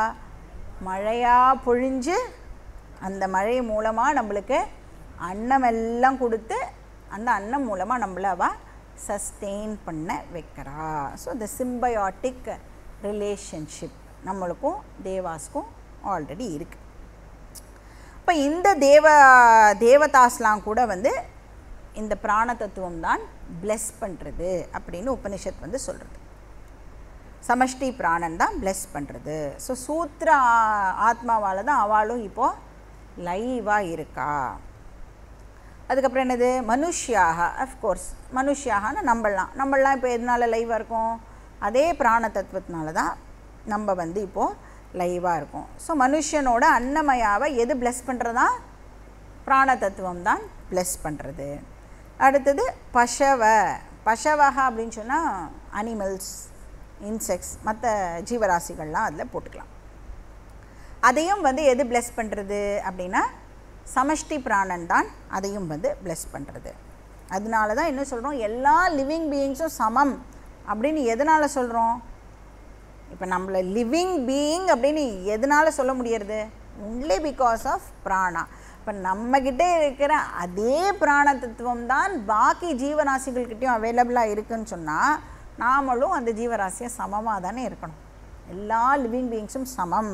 மழையாக பொழிஞ்சு அந்த மழை மூலமாக நம்மளுக்கு அன்னம் எல்லாம் கொடுத்து அந்த அன்னம் மூலமாக நம்மளை அவள் சஸ்டெயின் பண்ண வைக்கிறா ஸோ இந்த சிம்பயாட்டிக் ரிலேஷன்ஷிப் நம்மளுக்கும் தேவாஸ்க்கும் ஆல்ரெடி இருக்குது இப்போ இந்த தேவ தேவதாஸ்லாம் கூட வந்து இந்த பிராண தத்துவம் தான் பிளெஸ் பண்ணுறது அப்படின்னு உபனிஷத் வந்து சொல்கிறது சமஷ்டி பிராணன் தான் பிளெஸ் பண்ணுறது ஸோ சூத்திர ஆத்மாவால் தான் அவளும் இப்போது லைவாக இருக்கா அதுக்கப்புறம் என்னது மனுஷியாக அஃப்கோர்ஸ் மனுஷியாகனா நம்மளாம் நம்மளாம் இப்போ எதனால் லைவாக இருக்கோம் அதே பிராண தத்துவத்தினால தான் நம்ம வந்து இப்போது லைவாக இருக்கும் ஸோ மனுஷனோட அன்னமயாவை எது பிளெஸ் பண்ணுறதா பிராண தத்துவம் தான் பிளெஸ் பண்ணுறது அடுத்தது பஷவ பஷவகா அப்படின்னு சொன்னால் அனிமல்ஸ் இன்செக்ட்ஸ் மற்ற ஜீவராசிகள்லாம் அதில் போட்டுக்கலாம் அதையும் வந்து எது பிளெஸ் பண்ணுறது அப்படின்னா சமஷ்டி பிராணன் தான் அதையும் வந்து பிளெஸ் பண்ணுறது அதனால தான் என்ன சொல்கிறோம் எல்லா லிவிங் பீயிங்ஸும் சமம் அப்படின்னு எதனால் சொல்கிறோம் இப்போ நம்மளை லிவிங் பீயிங் அப்படின்னு எதனால் சொல்ல முடியறது ஒன்லி பிகாஸ் ஆஃப் பிராணா இப்போ நம்மக்கிட்ட இருக்கிற அதே பிராண தத்துவம் தான் பாக்கி ஜீவராசிகள்கிட்டையும் அவைலபிளாக இருக்குன்னு சொன்னால் நாமளும் அந்த ஜீவராசியை சமமாக தானே இருக்கணும் எல்லா லிவிங் பீயிங்ஸும் சமம்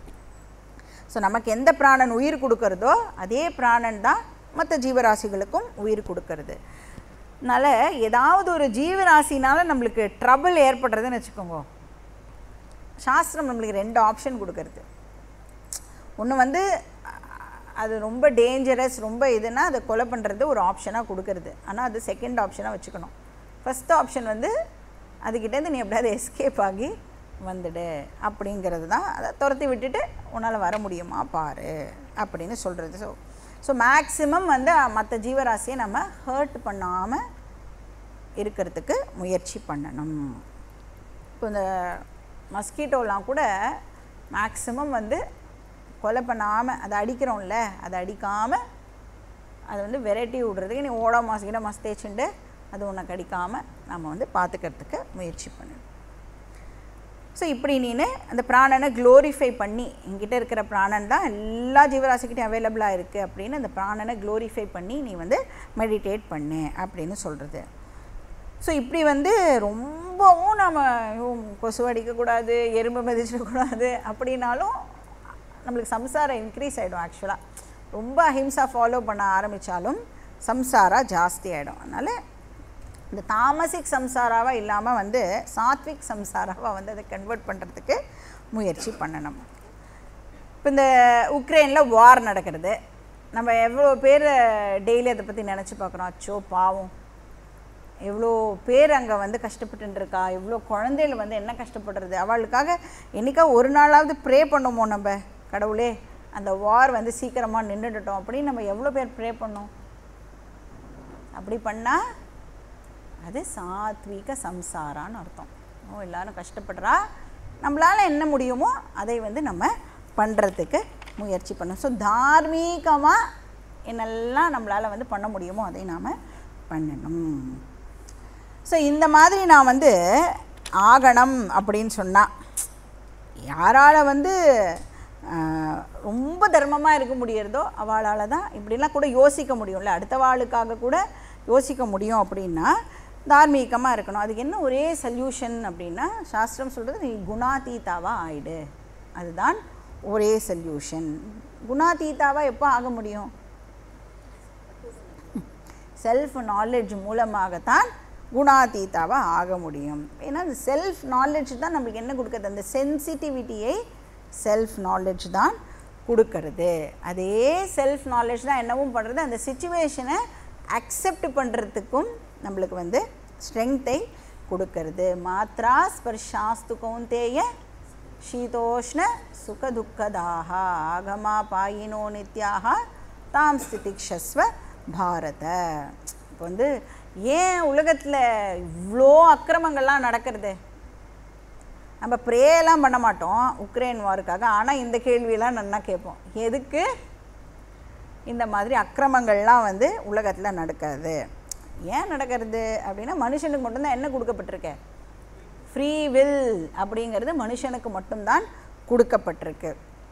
ஸோ நமக்கு எந்த பிராணன் உயிர் கொடுக்கறதோ அதே பிராணன் தான் மற்ற ஜீவராசிகளுக்கும் உயிர் கொடுக்கறது அதனால் ஏதாவது ஒரு ஜீவராசினால் நம்மளுக்கு ட்ரபிள் ஏற்படுறதுன்னு வச்சுக்கோங்க சாஸ்திரம் நம்மளுக்கு ரெண்டு ஆப்ஷன் கொடுக்கறது ஒன்று வந்து அது ரொம்ப டேஞ்சரஸ் ரொம்ப இதுனா அதை கொலை பண்ணுறது ஒரு ஆப்ஷனாக கொடுக்கறது ஆனால் அது செகண்ட் ஆப்ஷனாக வச்சுக்கணும் ஃபஸ்ட் ஆப்ஷன் வந்து அதுக்கிட்டேருந்து நீ எப்படியாவது எஸ்கேப் ஆகி வந்துடு அப்படிங்கிறது தான் அதை துரத்தி விட்டுட்டு உன்னால் வர முடியுமா பாரு அப்படின்னு சொல்கிறது ஸோ ஸோ மேக்ஸிமம் வந்து மற்ற ஜீவராசியை நம்ம ஹர்ட் பண்ணாமல் இருக்கிறதுக்கு முயற்சி பண்ணணும் இப்போ இந்த மஸ்கிட்டோலாம் கூட மேக்ஸிமம் வந்து கொலை பண்ணாமல் அதை அடிக்கிறோம்ல அதை அடிக்காமல் அதை வந்து வெரைட்டி விடுறதுக்கு நீ ஓட மாசிக்கிட்ட மஸ்த் தேய்ச்சிண்டு அது உனக்கு அடிக்காமல் நம்ம வந்து பார்த்துக்கிறதுக்கு முயற்சி பண்ணணும் ஸோ இப்படி நீனு அந்த பிராணனை க்ளோரிஃபை பண்ணி என்கிட்ட இருக்கிற பிராணன் தான் எல்லா ஜீவராசிக்கிட்டையும் அவைலபிளாக இருக்குது அப்படின்னு அந்த பிராணனை க்ளோரிஃபை பண்ணி நீ வந்து மெடிடேட் பண்ணு அப்படின்னு சொல்கிறது ஸோ இப்படி வந்து ரொம்பவும் நம்ம ஐயோ, கொசு அடிக்கக்கூடாது எறும்பு மிதிச்சிடக்கூடாது அப்படின்னாலும் நம்மளுக்கு சம்சாரம் இன்க்ரீஸ் ஆகிடும் ஆக்சுவலாக ரொம்ப அஹிம்சா ஃபாலோ பண்ண ஆரம்பித்தாலும் சம்சாரா ஜாஸ்தி ஆகிடும் அதனால் இந்த தாமசிக் சம்சாராவாக இல்லாமல் வந்து சாத்விக் சம்சாராவாக வந்து அதை கன்வெர்ட் பண்ணுறதுக்கு முயற்சி பண்ணணும் இப்போ இந்த உக்ரைனில் வார் நடக்கிறது நம்ம எவ்வளோ பேர் டெய்லி அதை பற்றி நினச்சி பார்க்குறோம் அச்சோ பாவம் எவ்வளோ பேர் அங்கே வந்து கஷ்டப்பட்டு இருக்கா எவ்வளோ குழந்தைகள் வந்து என்ன கஷ்டப்படுறது அவளுக்காக என்னைக்கா ஒரு நாளாவது ப்ரே பண்ணுமோ நம்ம கடவுளே அந்த வார் வந்து சீக்கிரமாக நின்றுட்டோம் அப்படின்னு நம்ம எவ்வளோ பேர் ப்ரே பண்ணோம் அப்படி பண்ணால் அது சாத்வீக சம்சாரான்னு அர்த்தம் ஓ எல்லாரும் கஷ்டப்படுறா நம்மளால் என்ன முடியுமோ அதை வந்து நம்ம பண்ணுறதுக்கு முயற்சி பண்ணணும் ஸோ தார்மீகமாக என்னெல்லாம் நம்மளால் வந்து பண்ண முடியுமோ அதை நாம் பண்ணணும் ஸோ இந்த மாதிரி நான் வந்து ஆகணும் அப்படின்னு சொன்னால் யாரால் வந்து ஆஹ், ரொம்ப தர்மமாக இருக்க முடியறதோ அவளால் தான் இப்படிலாம் கூட யோசிக்க முடியும்ல அடுத்தவாளுக்காக கூட யோசிக்க முடியும் அப்படின்னா தார்மீகமாக இருக்கணும் அதுக்கு என்ன ஒரே சொல்யூஷன் அப்படின்னா சாஸ்திரம் சொல்கிறது நீ குணாதீதாவாக ஆயிடு அதுதான் ஒரே சொல்யூஷன் குணாதீதாவாக எப்போ ஆக முடியும் செல்ஃப் நாலேஜ் மூலமாகத்தான் குணாதீதாவாக ஆக முடியும் ஏன்னா அந்த செல்ஃப் நாலேஜ் தான் நம்மளுக்கு என்ன கொடுக்குறது அந்த சென்சிட்டிவிட்டியை செல்ஃப் நாலேஜ் தான் கொடுக்கறது அதே செல்ஃப் நாலேஜ் தான் என்னவும் பண்ணுறது அந்த சுச்சுவேஷனை அக்செப்ட் பண்ணுறதுக்கும் நம்மளுக்கு வந்து ஸ்ட்ரெங்த்தை கொடுக்கறது மாத்ரா ஸ்பர்ஷாஸ்து கௌந்தேய ಶೀತೋಷ್ಣ ಸುಖ ದುಃಖದಾಹ ಆಗಮ ಪಾಯಿನೋ ನಿತ್யாக தாம் ஸ்திதிக்ஷஸ்வ பாரத இப்போ வந்து ஏன் உலகத்தில் இவ்வளோ அக்கிரமங்கள்லாம் நடக்கிறது நம்ம ப்ரேயெல்லாம் பண்ண மாட்டோம் உக்ரைன் வாருக்காக ஆனால் இந்த கேள்வியெல்லாம் நல்லா கேட்போம் எதுக்கு இந்த மாதிரி அக்கிரமங்கள்லாம் வந்து உலகத்தில் நடக்காது ஏன் நடக்கிறது அப்படின்னா மனுஷனுக்கு மட்டும்தான் என்ன கொடுக்கப்பட்டிருக்கு ஃப்ரீ வில் அப்படிங்கிறது மனுஷனுக்கு மட்டும்தான் கொடுக்கப்பட்டிருக்கு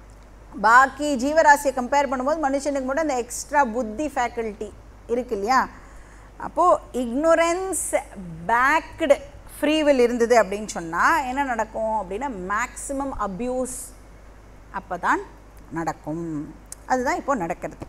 பாக்கி ஜீவராசியை கம்பேர் பண்ணும்போது மனுஷனுக்கு மட்டும் அந்த எக்ஸ்ட்ரா புத்தி ஃபேக்கல்ட்டி இருக்கு இல்லையா அப்போது இக்னோரன்ஸ் பேக்டு ஃப்ரீவில் இருந்தது அப்படின்னு சொன்னால் என்ன நடக்கும் அப்படின்னா மேக்ஸிமம் அப்யூஸ் அப்போ தான் நடக்கும் அதுதான் இப்போ நடக்கிறது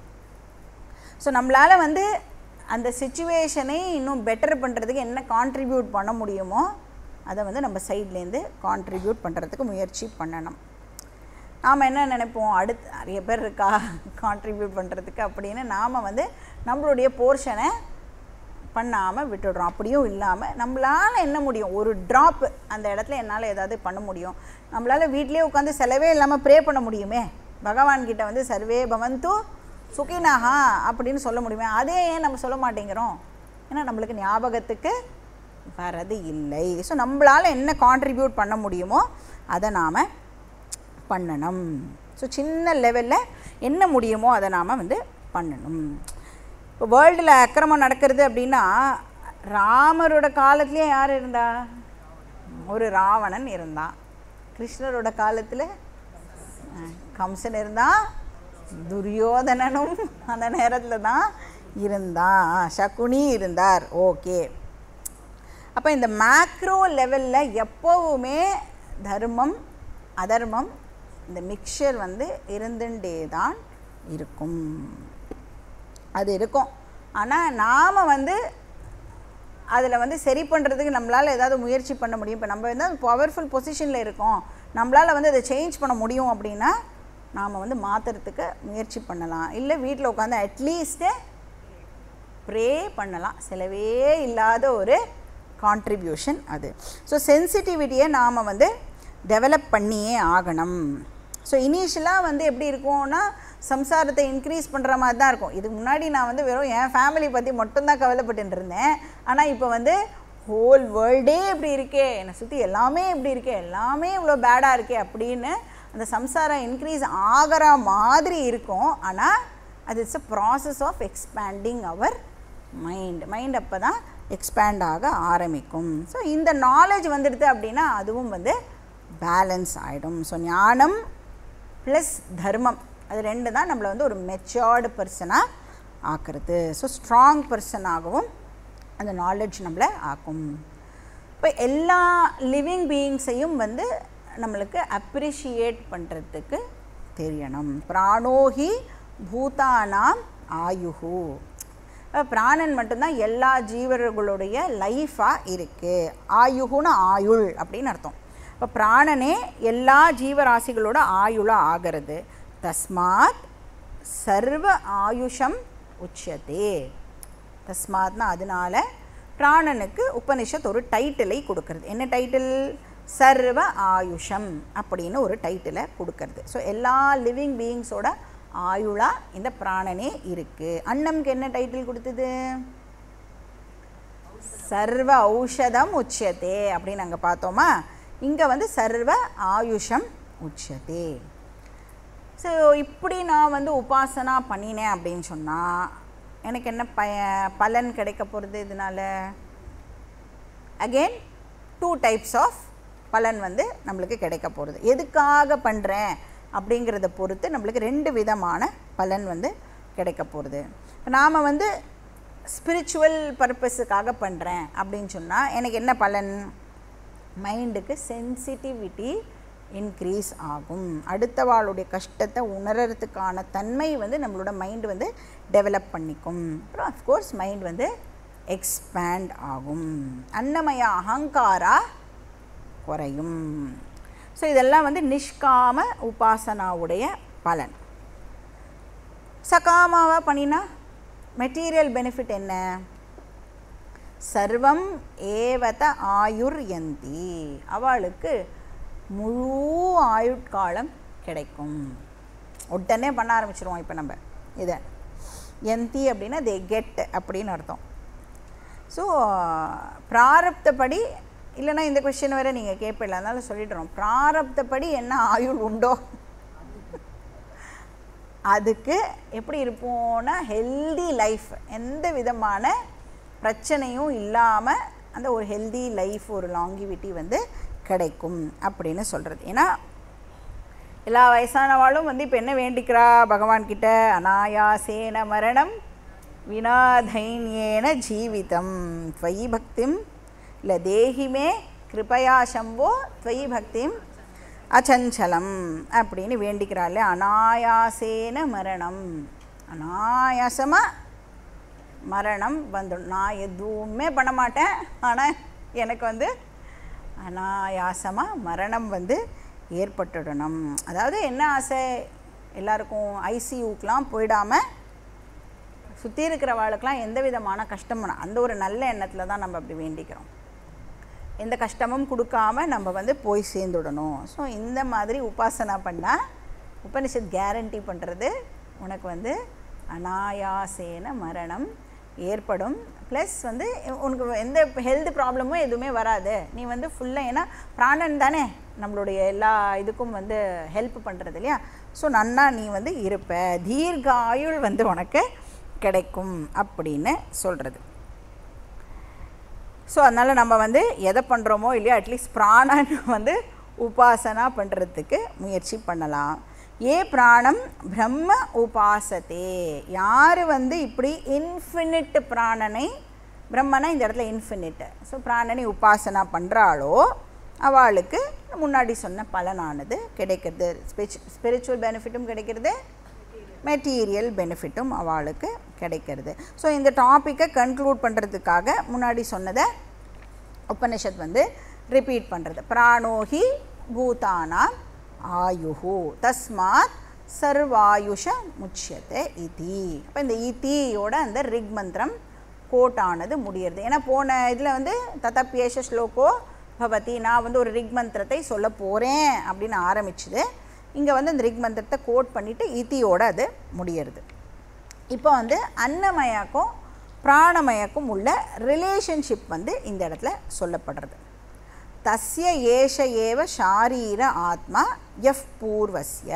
ஸோ நம்மளால் வந்து அந்த சுச்சுவேஷனை இன்னும் பெட்டர் பண்ணுறதுக்கு என்ன கான்ட்ரிபியூட் பண்ண முடியுமோ அதை வந்து நம்ம சைட்லேருந்து கான்ட்ரிபியூட் பண்ணுறதுக்கு முயற்சி பண்ணணும் நாம் என்ன நினைப்போம் அடுத்து நிறைய பேர் இருக்கா கான்ட்ரிபியூட் பண்ணுறதுக்கு அப்படின்னு நாம் வந்து நம்மளுடைய போர்ஷனை பண்ணாமல் விட்டுடுறோம் அப்படியும் இல்லாமல் நம்மளால் என்ன முடியும் ஒரு ட்ராப் அந்த இடத்துல என்னால் ஏதாவது பண்ண முடியும் நம்மளால் வீட்டிலே உட்காந்து செலவே இல்லாமல் ப்ரே பண்ண முடியுமே பகவான் கிட்ட வந்து சர்வே பவந்து சுகினஹா அப்படின்னு சொல்ல முடியுமே அதே ஏன் நம்ம சொல்ல மாட்டேங்கிறோம் ஏன்னா நம்மளுக்கு ஞாபகத்துக்கு வரது இல்லை ஸோ நம்மளால் என்ன கான்ட்ரிபியூட் பண்ண முடியுமோ அதை நாம் பண்ணணும் ஸோ சின்ன லெவலில் என்ன முடியுமோ அதை நாம் வந்து பண்ணணும் இப்போ வேர்ல்டில் அக்கிரமம் நடக்கிறது அப்படின்னா ராமரோட காலத்துலேயே யார் இருந்தா ஒரு ராவணன் இருந்தான் கிருஷ்ணரோட காலத்தில் அஹ், கம்சன் இருந்தான் துரியோதனனும் அந்த நேரத்தில் தான் இருந்தான் சகுனி இருந்தார் ஓகே அப்போ இந்த மேக்ரோ லெவலில் எப்போவுமே தர்மம் அதர்மம் இந்த மிக்சர் வந்து இருந்துட்டே தான் இருக்கும் அது இருக்கும் ஆனால் நாம் வந்து அதில் வந்து சரி பண்ணுறதுக்கு நம்மளால் ஏதாவது முயற்சி பண்ண முடியும் இப்போ நம்ம வந்து பவர்ஃபுல் பொசிஷனில் இருக்கோம் நம்மளால் வந்து அதை சேஞ்ச் பண்ண முடியும் அப்படின்னா நாம் வந்து மாற்றுறதுக்கு முயற்சி பண்ணலாம் இல்லை வீட்டில் உட்காந்து அட்லீஸ்ட்டு ப்ரே பண்ணலாம் செலவே இல்லாத ஒரு கான்ட்ரிபியூஷன் அது ஸோ சென்சிட்டிவிட்டியை நாம் வந்து டெவலப் பண்ணியே ஆகணும் ஸோ இனிஷியலாக வந்து எப்படி இருக்கும்னா சம்சாரத்தை இன்க்ரீஸ் பண்ணுற மாதிரி தான் இருக்கும் இதுக்கு முன்னாடி நான் வந்து வெறும் என் ஃபேமிலி பற்றி மட்டும்தான் கவலைப்பட்டுட்டு இருந்தேன் ஆனால் இப்போ வந்து ஹோல் வேர்ல்டே இப்படி இருக்கே என்னை சுற்றி எல்லாமே இப்படி இருக்கே எல்லாமே இவ்வளோ பேடாக இருக்கே அப்படின்னு அந்த சம்சாரம் இன்க்ரீஸ் ஆகிற மாதிரி இருக்கும் ஆனால் அது it's a process of expanding our mind mind அப்போ தான் எக்ஸ்பேண்ட் ஆக ஆரம்பிக்கும் ஸோ இந்த நாலேஜ் வந்துடுது அப்படின்னா அதுவும் வந்து பேலன்ஸ் ஆகிடும் ஸோ ஞானம் ப்ளஸ் தர்மம் அது ரெண்டு தான் நம்மளை வந்து ஒரு மெச்சோர்டு பர்சனாக ஆக்குறது ஸோ ஸ்ட்ராங் பர்சனாகவும் அந்த நாலேஜ் நம்மளை ஆக்கும் இப்போ எல்லா லிவிங் பீயிங்ஸையும் வந்து நம்மளுக்கு அப்ரிஷியேட் பண்ணுறதுக்கு தெரியணும் பிராணோஹி பூதானாம் ஆயுஹு அப்ப பிராணன் மட்டும்தான் எல்லா ஜீவர்களுடைய லைஃபாக இருக்குது ஆயுகுன்னு ஆயுள் அப்படின்னு அர்த்தம் இப்போ பிராணனே எல்லா ஜீவராசிகளோட ஆயுளாக ஆகிறது தஸ்மாத் சர்வ ஆயுஷம் உச்சதே தஸ்மாத்னா அதனால பிராணனுக்கு உபனிஷத் ஒரு டைட்டிலை கொடுக்கறது என்ன டைட்டில் சர்வ ஆயுஷம் அப்படின்னு ஒரு டைட்டிலை கொடுக்கறது ஸோ எல்லா லிவிங் பீயிங்ஸோட ஆயுளா இந்த பிராணனே இருக்குது அன்னம்க்கு என்ன டைட்டில் கொடுத்தது சர்வ ஔஷதம் உச்சதே அப்படின்னு அங்கே பார்த்தோமா இங்கே வந்து சர்வ ஆயுஷம் உச்சதே ஸோ இப்படி நான் வந்து உபாசனா பண்ணினேன் அப்படின்னு சொன்னால் எனக்கு என்ன பய பலன் கிடைக்க போகிறது இதனால் அகெயின் டூ டைப்ஸ் ஆஃப் பலன் வந்து நம்மளுக்கு கிடைக்க போகிறது எதுக்காக பண்ணுறேன் அப்படிங்கிறத பொறுத்து நம்மளுக்கு ரெண்டு விதமான பலன் வந்து கிடைக்க போகிறது இப்போ நாம் வந்து ஸ்பிரிச்சுவல் பர்பஸுக்காக பண்ணுறேன் அப்படின்னு சொன்னால் எனக்கு என்ன பலன் மைண்டுக்கு சென்சிட்டிவிட்டி இன்க்ரீஸ் ஆகும் அடுத்தவாளுடைய கஷ்டத்தை உணர்றதுக்கான தன்மை வந்து நம்மளோட மைண்டு வந்து டெவலப் பண்ணிக்கும் அப்புறம் அஃப்கோர்ஸ் மைண்ட் வந்து எக்ஸ்பேண்ட் ஆகும் அன்னமய அகங்காரா குறையும் ஸோ இதெல்லாம் வந்து நிஷ்காம உபாசனாவுடைய பலன் சகாமாவாக பண்ணினா மெட்டீரியல் பெனிஃபிட் என்ன சர்வம் ஏவத ஆயுர்யந்தி அவளுக்கு முழு ஆயுட்காலம் கிடைக்கும் உடனே பண்ண ஆரம்பிச்சிருவோம் இப்போ நம்ம இதை எந்தி அப்படின்னா தே கெட் அப்படின்னு அர்த்தம் ஸோ பிராரப்தப்படி இல்லைன்னா இந்த கொஷின் வேறு நீங்கள் கேட்பல அதனால சொல்லிடுறோம் பிராரப்தப்படி என்ன ஆயுள் உண்டோ அதுக்கு எப்படி இருப்போம்னா ஹெல்தி லைஃப் எந்த விதமான பிரச்சனையும் இல்லாமல் அந்த ஒரு ஹெல்தி லைஃப் ஒரு லாங்கிவிட்டி வந்து கிடைக்கும் அப்படின்னு சொல்கிறது ஏன்னா எல்லா வயசானவாளும் வந்து இப்போ என்ன வேண்டிக்கிறா பகவான் கிட்ட அனாயாசேன மரணம் வினாதைன்யேன ஜீவிதம் துவயி பக்திம் இல்லை தேகிமே கிருபயா சம்போ துவயி பக்திம் அச்சஞ்சலம் அப்படின்னு வேண்டிக்கிறாள் அனாயாசேன மரணம் அனாயாசமாக மரணம் வந்துடும் நான் எதுவுமே பண்ண மாட்டேன் ஆனால் எனக்கு வந்து அனாயாசமாக மரணம் வந்து ஏற்பட்டுடணும் அதாவது என்ன ஆசை எல்லாருக்கும் ஐசியூக்கெலாம் போயிடாமல் சுற்றி இருக்கிறவாளுக்கெலாம் எந்த விதமான கஷ்டம் அந்த ஒரு நல்ல எண்ணத்தில் தான் நம்ம அப்படி வேண்டிக்கிறோம் எந்த கஷ்டமும் கொடுக்காம நம்ம வந்து போய் சேர்ந்துடணும் ஸோ இந்த மாதிரி உபாசனா பண்ணால் உபனிஷத் கேரண்டி பண்ணுறது உனக்கு வந்து அனாயாசேன மரணம் ஏற்படும் ப்ளஸ் வந்து உனக்கு எந்த ஹெல்த் ப்ராப்ளமும் எதுவுமே வராது நீ வந்து ஃபுல்லாக ஏன்னா பிராணன் தானே நம்மளுடைய எல்லா இதுக்கும் வந்து ஹெல்ப் பண்ணுறது இல்லையா ஸோ நன்னா நீ வந்து இருப்ப தீர்க்க ஆயுள் வந்து உனக்கு கிடைக்கும் அப்படின்னு சொல்கிறது ஸோ அதனால் நம்ம வந்து எதை பண்ணுறோமோ இல்லையோ அட்லீஸ்ட் பிராணன் வந்து உபாசனா பண்ணுறதுக்கு முயற்சி பண்ணலாம் ஏ பிராணம் பிரம்ம உபாசத்தே யார் வந்து இப்படி இன்ஃபினிட் பிராணனை பிரம்மனா இந்த இடத்துல இன்ஃபினிட் ஸோ பிராணனை உபாசனா பண்ணுறாளோ அவளுக்கு முன்னாடி சொன்ன பலனானது கிடைக்கிறது ஸ்பிரிச் ஸ்பிரிச்சுவல் பெனிஃபிட்டும் கிடைக்கிறது மெட்டீரியல் பெனிஃபிட்டும் அவளுக்கு கிடைக்கிறது ஸோ இந்த டாப்பிக்கை கன்க்ளூட் பண்ணுறதுக்காக முன்னாடி சொன்னதை உபனிஷத் வந்து ரிப்பீட் பண்ணுறது பிராணோஹி பூதானா ஆயுஹு தஸ்மாத் சர்வாயுஷ முச்சியத்தை இதி அப்போ இந்த இதியோட அந்த ரிக் மந்திரம் கோட் ஆனது முடியறது ஏன்னா போன இதில் வந்து ததப்பியேஷ ஸ்லோகோ பவதி நான் வந்து ஒரு ரிக் மந்திரத்தை சொல்ல போகிறேன் அப்படின்னு ஆரம்பிச்சுது இங்கே வந்து அந்த ரிக் மந்திரத்தை கோட் பண்ணிவிட்டு இத்தியோட அது முடியறது இப்போ வந்து அன்னமயாக்கும் பிராணமயக்கும் உள்ள ரிலேஷன்ஷிப் வந்து இந்த இடத்துல சொல்லப்படுறது தஸ்ய ஏஷ ஏவ ஷாரீர ஆத்மா எஃப் பூர்வஸ்ய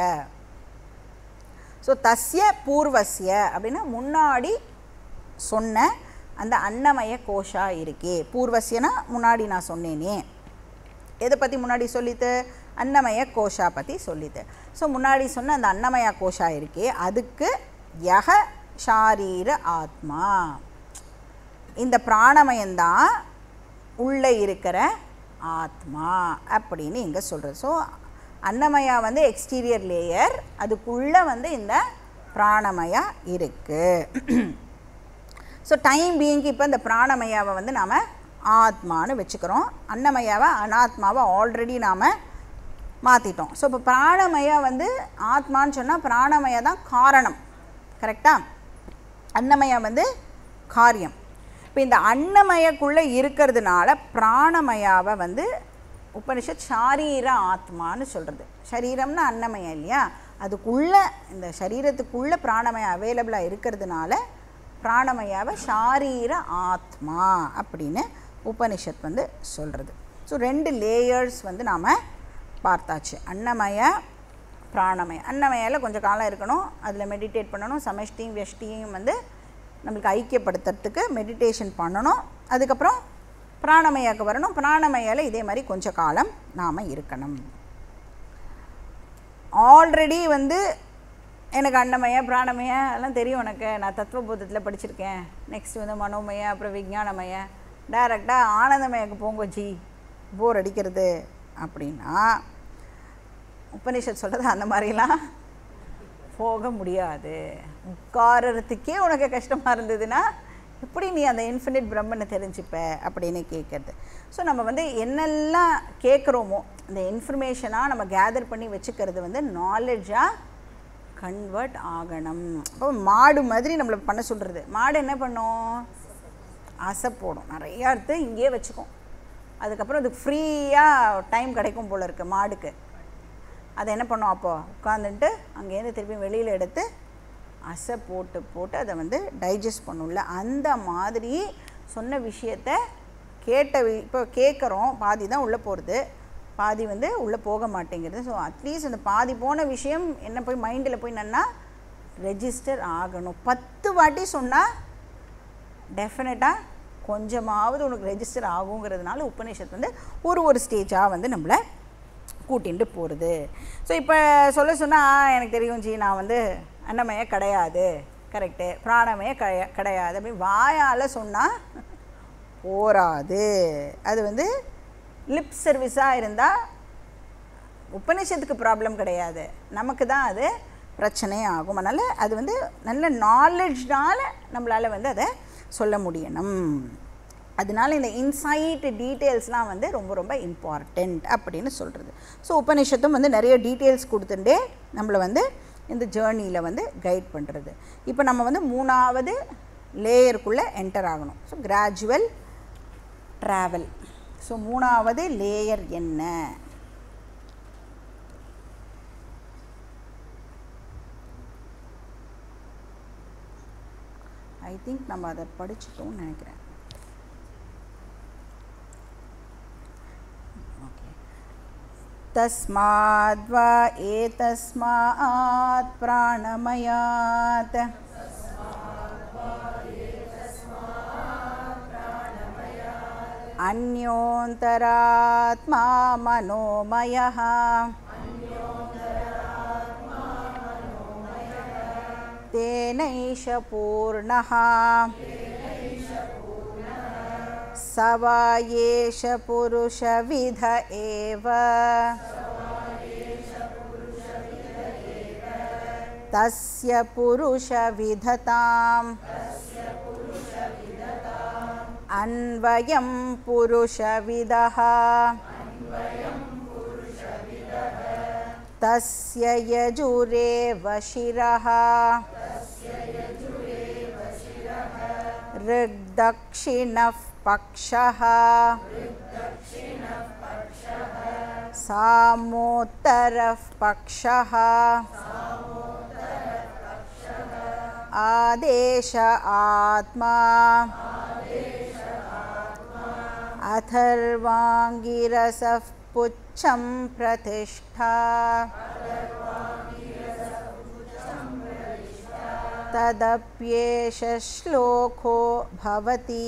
ஸோ தஸ்ய பூர்வஸ்ய அப்படின்னா முன்னாடி சொன்ன அந்த அன்னமய கோஷா இருக்கே பூர்வஸ்யனா முன்னாடி நான் சொன்னேனே எதை பற்றி முன்னாடி சொல்லித்து அன்னமய கோஷா பற்றி சொல்லித்து ஸோ முன்னாடி சொன்ன அந்த அன்னமய கோஷா இருக்கே அதுக்கு யக ஷாரீர ஆத்மா இந்த பிராணமயம்தான் உள்ளே இருக்கிற ஆத்மா அப்படின்னு இங்கே சொல்கிறது ஸோ அன்னமயா வந்து எக்ஸ்டீரியர் லேயர் அதுக்குள்ளே வந்து இந்த பிராணமயா இருக்குது ஸோ டைம் பீயிங்க்கு இப்போ இந்த பிராணமயாவை வந்து நாம் ஆத்மான்னு வச்சுக்கிறோம் அன்னமயாவை அனாத்மாவை ஆல்ரெடி நாம் மாற்றிட்டோம் ஸோ இப்போ பிராணமயா வந்து ஆத்மான்னு சொன்னால் பிராணமயா தான் காரணம் கரெக்டாக அன்னமயா வந்து காரியம் இப்போ இந்த அன்னமயக்குள்ளே இருக்கிறதுனால பிராணமயாவை வந்து உபனிஷத் ஷாரீர ஆத்மான்னு சொல்கிறது சரீரம்னா அன்னமயம் இல்லையா அதுக்குள்ளே இந்த சரீரத்துக்குள்ளே பிராணமயம் அவைலபிளாக இருக்கிறதுனால பிராணமயாவை ஷாரீர ஆத்மா அப்படின்னு உபனிஷத் வந்து சொல்கிறது ஸோ ரெண்டு லேயர்ஸ் வந்து நாம் பார்த்தாச்சு அன்னமய பிராணமய அன்னமயால கொஞ்சம் காலம் இருக்கணும் அதில் மெடிடேட் பண்ணணும் சமஷ்டியும் வெஷ்டியும் வந்து நம்மளுக்கு ஐக்கியப்படுத்துறதுக்கு மெடிடேஷன் பண்ணணும் அதுக்கப்புறம் பிராணமயாக்கு வரணும் பிராணமயால இதே மாதிரி கொஞ்ச காலம் நாம் இருக்கணும் ஆல்ரெடி வந்து எனக்கு அன்னமய பிராணமய எல்லாம் தெரியும் எனக்கு நான் தத்துவபோதத்தில் படிச்சிருக்கேன் நெக்ஸ்ட் வந்து மனோமய அப்புறம் விஞ்ஞானமய டைரெக்டாக ஆனந்தமயக்கு போங்க ஜி போர் அடிக்கிறது அப்படின்னா உபனிஷத் சொல்கிறது அந்த மாதிரிலாம் போக முடியாது உட்காரத்துக்கே உனக்கு கஷ்டமாக இருந்ததுன்னா எப்படி நீ அந்த இன்ஃபினிட் பிரம்மனை தெரிஞ்சுப்ப அப்படின்னு கேட்குறது ஸோ நம்ம வந்து என்னெல்லாம் கேட்குறோமோ அந்த இன்ஃபர்மேஷனாக நம்ம கேதர் பண்ணி வச்சுக்கிறது வந்து நாலேஜாக கன்வெர்ட் ஆகணும் அப்போ மாடு மாதிரி நம்மளை பண்ண சொல்கிறது மாடு என்ன பண்ணும் அசை போடும் நிறையா எடுத்து இங்கேயே வச்சுக்கும் அதுக்கப்புறம் அதுக்கு ஃப்ரீயாக டைம் கிடைக்கும் போல் இருக்குது மாடுக்கு அதை என்ன பண்ணோம் அப்போ உட்காந்துட்டு அங்கேருந்து திருப்பி வெளியில் எடுத்து அசை போட்டு போட்டு அதை வந்து டைஜஸ்ட் பண்ணும்ல அந்த மாதிரி சொன்ன விஷயத்த கேட்ட வி- இப்போ கேட்குறோம் பாதி தான் உள்ளே போகிறது பாதி வந்து உள்ளே போக மாட்டேங்கிறது ஸோ அட்லீஸ்ட் அந்த பாதி போன விஷயம் என்ன போய் மைண்டில் போய் நன்னா ரெஜிஸ்டர் ஆகணும் பத்து வாட்டி சொன்னால் டெஃபினட்டாக கொஞ்சமாவது உனக்கு ரெஜிஸ்டர் ஆகுங்கிறதுனால உபநிஷத் வந்து ஒரு ஒரு ஸ்டேஜாக வந்து நம்மளை கூட்டிகிட்டு போகிறது ஸோ இப்போ சொல்ல சொன்னால் எனக்கு தெரியும் ஜி நான் வந்து அன்னமய கிடையாது கரெக்டு பிராணமய கிடையா கிடையாது அப்படின்னு வாயால் சொன்னால் போராது அது வந்து லிப் சர்வீஸாக இருந்தால் உபநிஷத்துக்கு ப்ராப்ளம் கிடையாது நமக்கு தான் அது பிரச்சனையே ஆகும் அதனால் அது வந்து நல்ல நாலேஜ்னால நம்மளால் வந்து அதை சொல்ல முடியணும் அதனால இந்த இன்சைட் டீட்டெயில்ஸ்லாம் வந்து ரொம்ப ரொம்ப இம்பார்ட்டண்ட் அப்படின்னு சொல்கிறது ஸோ உபநிஷத்தும் வந்து நிறைய டீட்டெயில்ஸ் கொடுத்துட்டே நம்மளை வந்து இந்த ஜேர்னியில் வந்து கைட் பண்ணுறது இப்போ நம்ம வந்து மூணாவது லேயருக்குள்ளே என்டர் ஆகணும் ஸோ கிராஜுவல் ட்ராவல் ஸோ மூணாவது லேயர் என்ன ஐ திங்க் நம்ம அதை படிச்சிட்டோம்னு நினைக்கிறேன் ஓகே तस्माद्वा एतस्मात् प्राणमयात् अन्योन्तरात्मा मनोमयः तेनैष पूर्णः स वा एष पुरुषविध एव तस्य पुरुषविधताम् अन्वयं पुरुषविदः तस्य यजुरेव शिरः ऋग्दक्षिणः पक्षः सामोत्तरः पक्षः आदेश आत्मा अथर्वाङ्गिरसः पुच्छं प्रतिष्ठा तदप्येष श्लोको भवति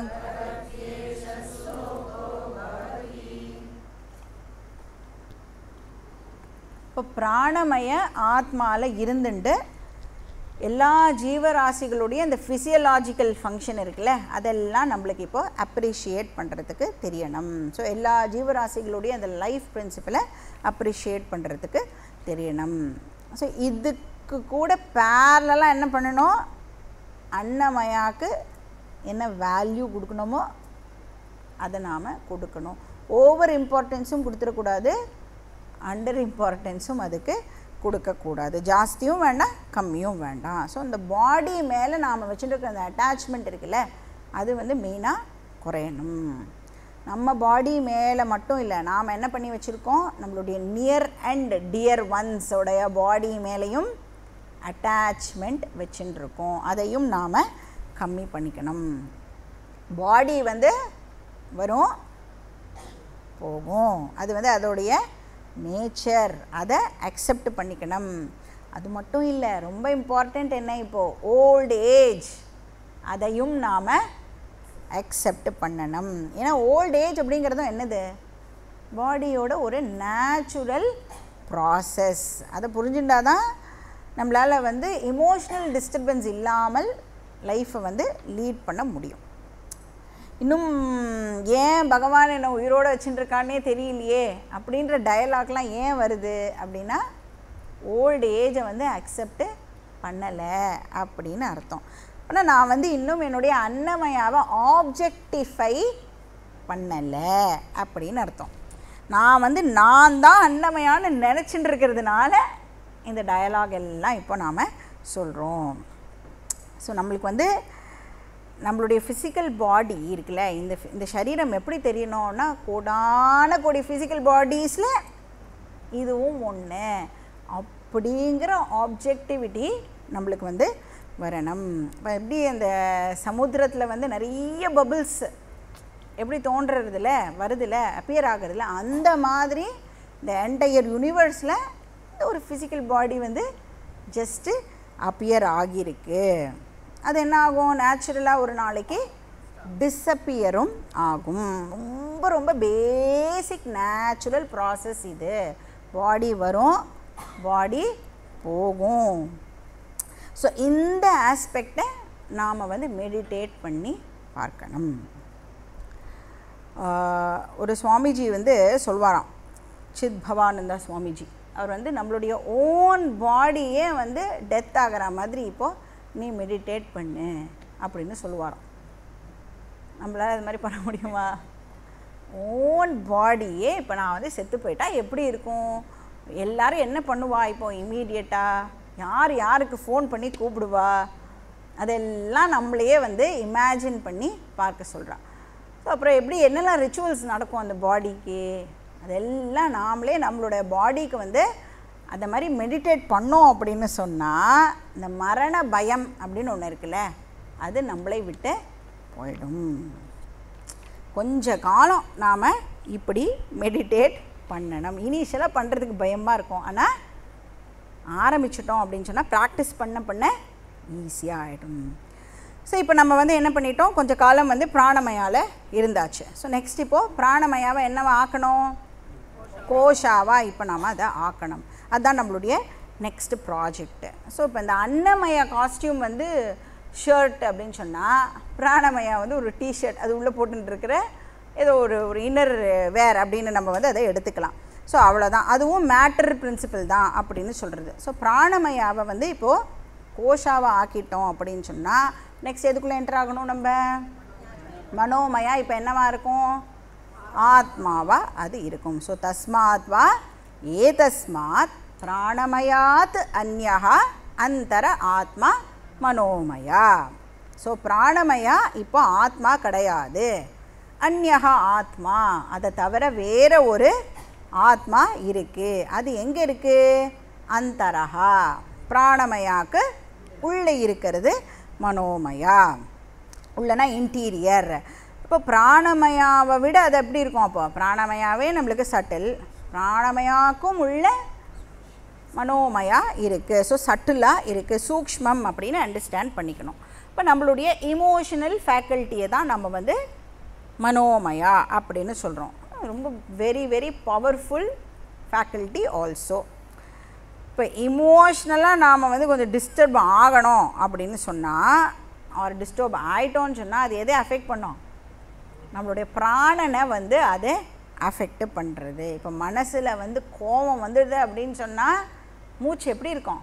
இப்போ பிராணமய ஆத்மாவில் இருந்துட்டு எல்லா ஜீவராசிகளுடைய அந்த ஃபிசியலாஜிக்கல் ஃபங்க்ஷன் இருக்குல்ல அதெல்லாம் நம்மளுக்கு இப்போ அப்ரிஷியேட் பண்ணுறதுக்கு தெரியணும் ஸோ எல்லா ஜீவராசிகளுடைய அந்த லைஃப் பிரின்சிபலை அப்ரிஷியேட் பண்ணுறதுக்கு தெரியணும் ஸோ இதுக்கு கூட பேரலாக என்ன பண்ணணும் அன்னமயாக்கு என்ன வேல்யூ கொடுக்கணுமோ அதை நாம் கொடுக்கணும் ஓவர் இம்பார்ட்டன்ஸும் கொடுத்துடக்கூடாது அண்டர் இம்பார்ட்டன்ஸும் அதுக்கு கொடுக்கக்கூடாது ஜாஸ்தியும் வேண்டாம் கம்மியும் வேண்டாம் ஸோ இந்த பாடி மேலே நாம் வச்சுட்டு அந்த அட்டாச்மெண்ட் இருக்குல்ல அது வந்து மெயினாக குறையணும் நம்ம பாடி மேலே மட்டும் இல்லை நாம் என்ன பண்ணி வச்சுருக்கோம் நம்மளுடைய நியர் அண்ட் டியர் ஒன்ஸோடைய பாடி மேலேயும் அட்டாச்மெண்ட் வச்சுட்டு இருக்கோம் அதையும் நாம் கம்மி பண்ணிக்கணும் பாடி வந்து வரும் போகும் அது வந்து அதோடைய நேச்சர் அதை அக்செப்ட் பண்ணிக்கணும் அது மட்டும் இல்லை ரொம்ப இம்பார்ட்டண்ட் என்ன இப்போது ஓல்டு ஏஜ் அதையும் நாம் அக்செப்ட் பண்ணணும் ஏன்னா ஓல்ட் ஏஜ் அப்படிங்கிறதும் என்னது பாடியோட ஒரு நேச்சுரல் ப்ராசஸ் அதை புரிஞ்சுட்டா தான் நம்மளால் வந்து இமோஷ்னல் டிஸ்டர்பன்ஸ் இல்லாமல் லைஃப்பை வந்து லீட் பண்ண முடியும் இன்னும் ஏன் பகவான் என்னை உயிரோடு வச்சுட்டுருக்கானே தெரியலையே அப்படின்ற டயலாக்லாம் ஏன் வருது அப்படின்னா ஓல்டு ஏஜை வந்து அக்செப்ட் பண்ணலை அப்படின்னு அர்த்தம் ஆனால் நான் வந்து இன்னும் என்னுடைய அன்னமயாவை ஆப்ஜெக்டிஃபை பண்ணலை அப்படின்னு அர்த்தம் நான் வந்து நான் தான் அன்னமயான்னு நினச்சிட்டு இருக்கிறதுனால இந்த டயலாக் எல்லாம் இப்போ நாம் சொல்கிறோம் ஸோ நம்மளுக்கு வந்து நம்மளுடைய ஃபிசிக்கல் பாடி இருக்குல்ல இந்த இந்த சரீரம் எப்படி தெரியணும்னா கோடான கோடி ஃபிசிக்கல் பாடிஸில் இதுவும் ஒன்று அப்படிங்கிற ஆப்ஜெக்டிவிட்டி நம்மளுக்கு வந்து வரணும் இப்போ எப்படி அந்த சமுத்திரத்தில் வந்து நிறைய பபிள்ஸ் எப்படி தோன்றதுல வருதுல அப்பியர் ஆகுறதுல அந்த மாதிரி இந்த என்டையர் யூனிவர்ஸில் ஒரு ஃபிசிக்கல் பாடி வந்து ஜஸ்ட்டு அப்பியர் ஆகியிருக்கு அது என்ன ஆகும் நேச்சுரலாக ஒரு நாளைக்கு டிஸப்பியரும் ஆகும் ரொம்ப ரொம்ப பேசிக் நேச்சுரல் ப்ராசஸ் இது பாடி வரும் பாடி போகும் ஸோ இந்த ஆஸ்பெக்டை நாம் வந்து மெடிடேட் பண்ணி பார்க்கணும் ஒரு சுவாமிஜி வந்து சொல்வாராம் சித் பவானந்தா சுவாமிஜி அவர் வந்து நம்மளுடைய ஓன் பாடியே வந்து டெத் ஆகிற மாதிரி இப்போது நீ மெடிடேட் பண்ணு அப்படின்னு சொல்லுவாராம் நம்மளால் அது மாதிரி பண்ண முடியுமா ஓன் பாடியே இப்போ நான் வந்து செத்து போயிட்டா எப்படி இருக்கும் எல்லாரும் என்ன பண்ணுவா இப்போ இம்மீடியட்டாக யார் யாருக்கு ஃபோன் பண்ணி கூப்பிடுவா அதெல்லாம் நம்மளையே வந்து இமேஜின் பண்ணி பார்க்க சொல்கிறான் ஸோ அப்புறம் எப்படி என்னெல்லாம் ரிச்சுவல்ஸ் நடக்கும் அந்த பாடிக்கு அதெல்லாம் நாமளே நம்மளோட பாடிக்கு வந்து அந்த மாதிரி மெடிடேட் பண்ணோம் அப்படின்னு சொன்னால் இந்த மரண பயம் அப்படின்னு ஒன்று இருக்குல்ல அது நம்மளை விட்டு போயிடும் கொஞ்ச காலம் நாம் இப்படி மெடிடேட் பண்ணணும் இனிஷியலாக பண்ணுறதுக்கு பயமாக இருக்கும் ஆனால் ஆரம்பிச்சிட்டோம் அப்படின்னு சொன்னால் ப்ராக்டிஸ் பண்ண பண்ண ஈஸியாக ஆகிடும் ஸோ இப்போ நம்ம வந்து என்ன பண்ணிட்டோம் கொஞ்சம் காலம் வந்து பிராணமயால் இருந்தாச்சு ஸோ நெக்ஸ்ட் இப்போது பிராணமயாவை என்னவா ஆக்கணும் கோஷாவா இப்போ நாம் அதை ஆக்கணும் அதுதான் நம்மளுடைய நெக்ஸ்ட் ப்ராஜெக்ட்டு ஸோ இப்போ இந்த அன்னமய காஸ்டியூம் வந்து ஷர்ட் அப்படின்னு சொன்னால் பிராணமயா வந்து ஒரு டிஷர்ட் அது உள்ளே போட்டுருக்கிற ஏதோ ஒரு ஒரு இன்னர் வேர் அப்படின்னு நம்ம வந்து அதை எடுத்துக்கலாம் ஸோ அவ்வளோதான் அதுவும் மேட்டர் பிரின்சிபல் தான் அப்படின்னு சொல்கிறது ஸோ பிராணமயாவை வந்து இப்போது கோஷாவை ஆக்கிட்டோம் அப்படின்னு சொன்னால் நெக்ஸ்ட் எதுக்குள்ளே என்டர் ஆகணும் நம்ம மனோமயா இப்போ என்னவா இருக்கும் ஆத்மாவா அது இருக்கும் ஸோ தஸ்மாத் வா ஏதஸ்மாத் பிராணமயாத் அந்யஹா அந்தர ஆத்மா மனோமயா ஸோ பிராணமயா இப்போ ஆத்மா கிடையாது அந்யஹா ஆத்மா அதை தவிர வேற ஒரு ஆத்மா இருக்குது அது எங்கே இருக்குது அந்தரஹா பிராணமயாக்கு உள்ளே இருக்கிறது மனோமயா உள்ளனா இன்டீரியர் இப்போ பிராணமயாவை விட அது எப்படி இருக்கும் அப்போ பிராணமயாவே நம்மளுக்கு சட்டில் பிராணமயாக்கும் உள்ள மனோமயா இருக்குது ஸோ சட்டிலாக இருக்குது சூக்ஷ்மம் அப்படின்னு அண்டர்ஸ்டாண்ட் பண்ணிக்கணும் இப்போ நம்மளுடைய இமோஷனல் ஃபேக்கல்ட்டியை தான் நம்ம வந்து மனோமயா அப்படின்னு சொல்கிறோம் ரொம்ப very very powerful faculty also இப்போ இமோஷ்னலாக நாம் வந்து கொஞ்சம் டிஸ்டர்ப் ஆகணும் அப்படின்னு சொன்னால் அவர் டிஸ்டர்ப் ஆகிட்டோன்னு சொன்னால் அது எதை அஃபெக்ட் பண்ணோம் நம்மளுடைய பிராணனை வந்து அது அஃபெக்ட் பண்ணுறது இப்போ மனசில் வந்து கோபம் வந்துடுது அப்படின்னு சொன்னால் மூச்சு எப்படி இருக்கும்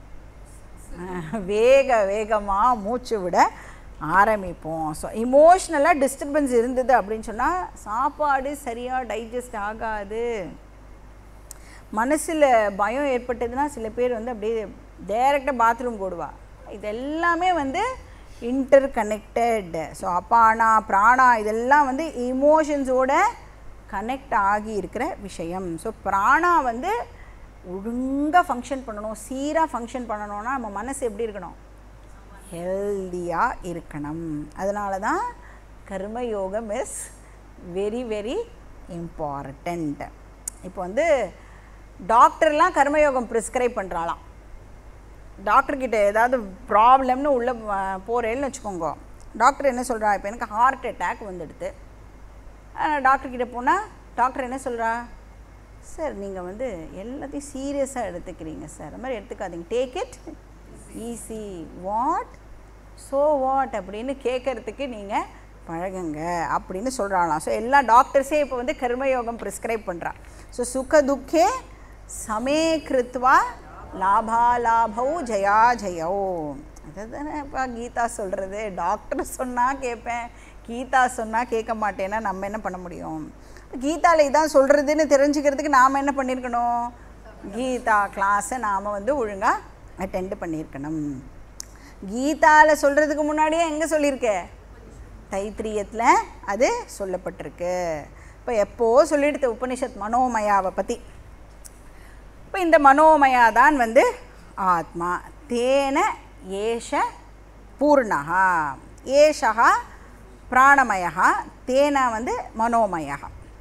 வேக வேகமாக மூச்சு விட ஆரம்பிப்போம் ஸோ இமோஷ்னலாக டிஸ்டர்பன்ஸ் இருந்தது அப்படின்னு சொன்னால் சாப்பாடு சரியாக டைஜஸ்ட் ஆகாது மனசில் பயம் ஏற்பட்டதுன்னா சில பேர் வந்து அப்படியே டைரெக்டாக பாத்ரூம் போடுவா இது எல்லாமே வந்து இன்டர் கனெக்டட் ஸோ அப்பானா பிராணா இதெல்லாம் வந்து இமோஷன்ஸோட கனெக்ட் ஆகி இருக்கிற விஷயம் ஸோ பிராணா வந்து ஒழுங்காக ஃபங்க்ஷன் பண்ணணும் சீராக ஃபங்க்ஷன் பண்ணணும்னா நம்ம மனசு எப்படி இருக்கணும் ஹெல்தியாக இருக்கணும் அதனால தான் கர்மயோகம் இஸ் வெரி வெரி இம்பார்ட்டண்ட் இப்போ வந்து டாக்டர்லாம் கர்மயோகம் ப்ரிஸ்கிரைப் பண்ணுறாளாம் டாக்டர்கிட்ட ஏதாவது ப்ராப்ளம்னு உள்ளே போகிறேன்னு வச்சுக்கோங்க டாக்டர் என்ன சொல்கிறா இப்போ எனக்கு ஹார்ட் அட்டாக் வந்துடுது டாக்டர்கிட்ட போனால் டாக்டர் என்ன சொல்கிறா சார் நீங்கள் வந்து எல்லாத்தையும் சீரியஸாக எடுத்துக்கிறீங்க சார் அது மாதிரி எடுத்துக்காதீங்க take it easy what so what அப்படின்னு கேட்குறதுக்கு நீங்கள் பழகுங்க அப்படின்னு சொல்கிறாளாம் ஸோ எல்லா டாக்டர்ஸே இப்போ வந்து கர்மயோகம் ப்ரிஸ்கிரைப் பண்ணுறா ஸோ சுக துக்கே சமே கிருத்வா லாபாலாபௌ ஜயா ஜெயோ அதுதானே இப்போ கீதா சொல்கிறது டாக்டர் சொன்னால் கேட்பேன் கீதா சொன்னால் கேட்க மாட்டேன்னா நம்ம என்ன பண்ண முடியும் கீதாவில் இதான் சொல்கிறதுன்னு தெரிஞ்சுக்கிறதுக்கு நாம் என்ன பண்ணியிருக்கணும் கீதா கிளாஸை நாம் வந்து ஒழுங்காக அட்டெண்ட் பண்ணியிருக்கணும் கீதாவில் சொல்கிறதுக்கு முன்னாடியே எங்கே சொல்லியிருக்கே தைத்திரியத்தில் அது சொல்லப்பட்டிருக்கு இப்போ எப்போ சொல்லிடுது உபனிஷத் மனோமயாவை பற்றி இப்போ இந்த மனோமயா தான் வந்து ஆத்மா தேன ஏஷ பூர்ணா ஏஷா பிராணமயா தேன வந்து மனோமயா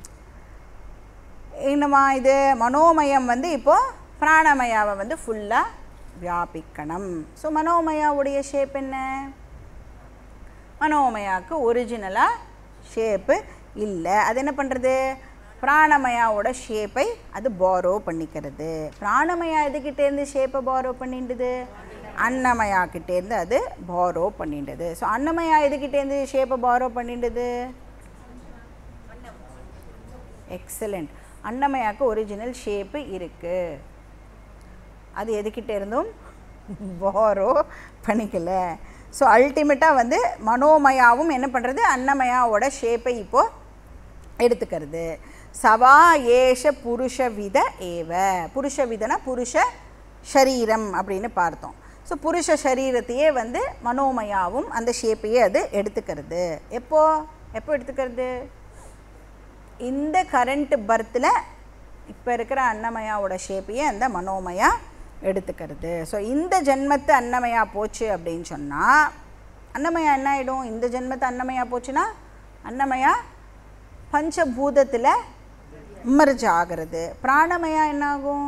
என்னமா இது மனோமயம் வந்து இப்போது பிராணமயாவை வந்து ஃபுல்லாக வியாபிக்கணும் ஸோ மனோமயாவுடைய ஷேப் என்ன மனோமயாவுக்கு ஒரிஜினலாக ஷேப்பு இல்லை அது என்ன பண்ணுறது பிராணமயாவோட ஷேப்பை அது பாரோ பண்ணிக்கிறது பிராணமயா எதுக்கிட்டேருந்து ஷேப்பை பாரோ பண்ணிட்டுது அன்னமயா கிட்டேருந்து அது பாரோ பண்ணிடுது ஸோ அன்னமயா எதுக்கிட்டேருந்து ஷேப்பை பாரோ பண்ணிடுது எக்ஸலண்ட் அன்னமயாவுக்கு ஒரிஜினல் ஷேப்பு இருக்குது அது எதுக்கிட்ட இருந்தும் பாரோ பண்ணிக்கல ஸோ அல்டிமேட்டாக வந்து மனோமயாவும் என்ன பண்ணுறது அன்னமயாவோட ஷேப்பை இப்போது எடுத்துக்கிறது சவா ஏஷ புருஷ வித ஏவ புருஷ விதனா புருஷ ஷரீரம் அப்படின்னு பார்த்தோம் ஸோ புருஷ சரீரத்தையே வந்து மனோமயாவும் அந்த ஷேப்பையே அது எடுத்துக்கிறது எப்போ எப்போ எடுத்துக்கிறது இந்த கரண்ட் பர்த்தில் இப்போ இருக்கிற அன்னமயாவோட ஷேப்பையே அந்த மனோமயா எடுத்துக்கிறது ஸோ இந்த ஜென்மத்து அன்னமயா போச்சு அப்படின்னு சொன்னால் அன்னமயா என்ன ஆகிடும் இந்த ஜென்மத்து அன்னமயா போச்சுன்னா அன்னமயா பஞ்சபூதத்தில் மர்ஜ் ஆகிறது பிராணமயா என்னாகும்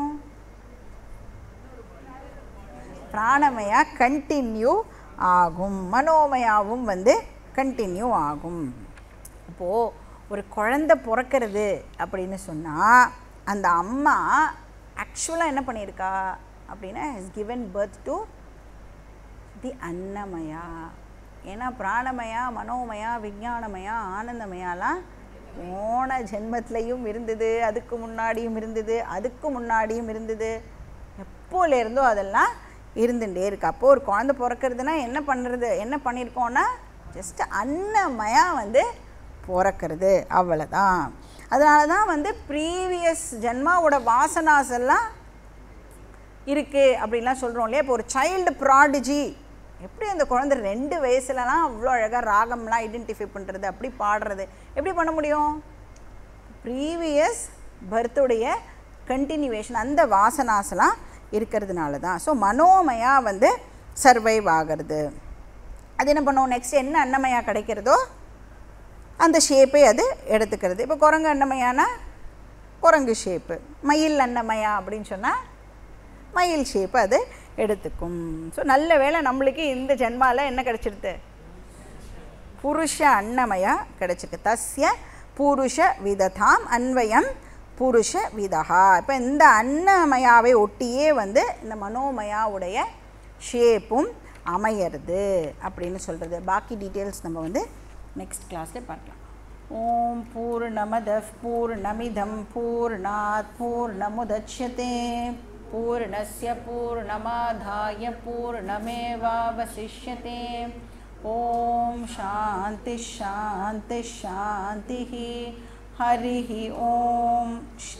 பிராணமயா கண்டினியூ ஆகும் மனோமயாவும் வந்து கண்டினியூ ஆகும் இப்போது ஒரு குழந்த பிறக்கிறது அப்படின்னு சொன்னால் அந்த அம்மா ஆக்சுவலாக என்ன பண்ணியிருக்கா அப்படின்னா is given birth to the அன்னமயா ஏன்னா பிராணமயா மனோமயா விஞ்ஞானமயா ஆனந்தமயாலாம் போன ஜென்மத்திலையும் இருந்தது அதுக்கு முன்னாடியும் இருந்தது அதுக்கு முன்னாடியும் இருந்தது எப்போலேருந்தோ அதெல்லாம் இருந்துகிட்டே இருக்கு அப்போது ஒரு குழந்த பிறக்கிறதுனா என்ன பண்ணுறது என்ன பண்ணியிருக்கோன்னா ஜஸ்ட் அன்னமயா வந்து பிறக்கிறது அவ்வளோதான் அதனால தான் வந்து ப்ரீவியஸ் ஜென்மாவோட வாசனாஸ் எல்லாம் இருக்குது அப்படின்லாம் சொல்கிறோம் இல்லையா இப்போ ஒரு சைல்டு ப்ராடிஜி எப்படி அந்த குழந்தை ரெண்டு வயசுலலாம் அவ்வளோ அழகாக ராகம்லாம் ஐடென்டிஃபை பண்ணுறது அப்படி பாடுறது எப்படி பண்ண முடியும் ப்ரீவியஸ் பர்த்துடைய கண்டினியூவேஷன் அந்த வாசனாஸ்லாம் இருக்கிறதுனால தான் ஸோ மனோமயா வந்து சர்வைவ் ஆகிறது அது என்ன பண்ணுவோம் நெக்ஸ்ட் என்ன அன்னமயா கிடைக்கிறதோ அந்த ஷேப்பை அது எடுத்துக்கிறது இப்போ குரங்கு அன்னமயானா குரங்கு ஷேப்பு மயில் அன்னமயா அப்படின்னு சொன்னால் மயில் ஷேப்பு அது எடுத்துக்கும் ஸோ நல்ல வேளை நம்மளுக்கு இந்த ஜென்மாவில் என்ன கிடச்சிடுது புருஷ அன்னமயா கிடச்சிருக்கு தஸ்ய புருஷ விததாம் அன்வயம் புருஷ விதஹா இப்போ இந்த அன்னமயாவை ஒட்டியே வந்து இந்த மனோமயாவுடைய ஷேப்பும் அமையிறது அப்படின்னு சொல்கிறது பாக்கி டீட்டெயில்ஸ் நம்ம வந்து நெக்ஸ்ட் கிளாஸில் பார்க்கலாம் ஓம் பூர்ணமத பூர்ணமிதம் பூர்ணாத் பூர்ணமுதட்சதே பூர்ணஸ்ய பூர்ணமாதாய பூர்ணமேவாவசிஷ்யते ॐ शान्तिः शान्तिः शान्तिः हरिः ॐ श्रीगुरु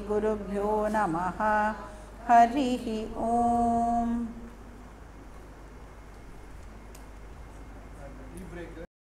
श्रीगुरुभ्यो नमः हरिः ॐ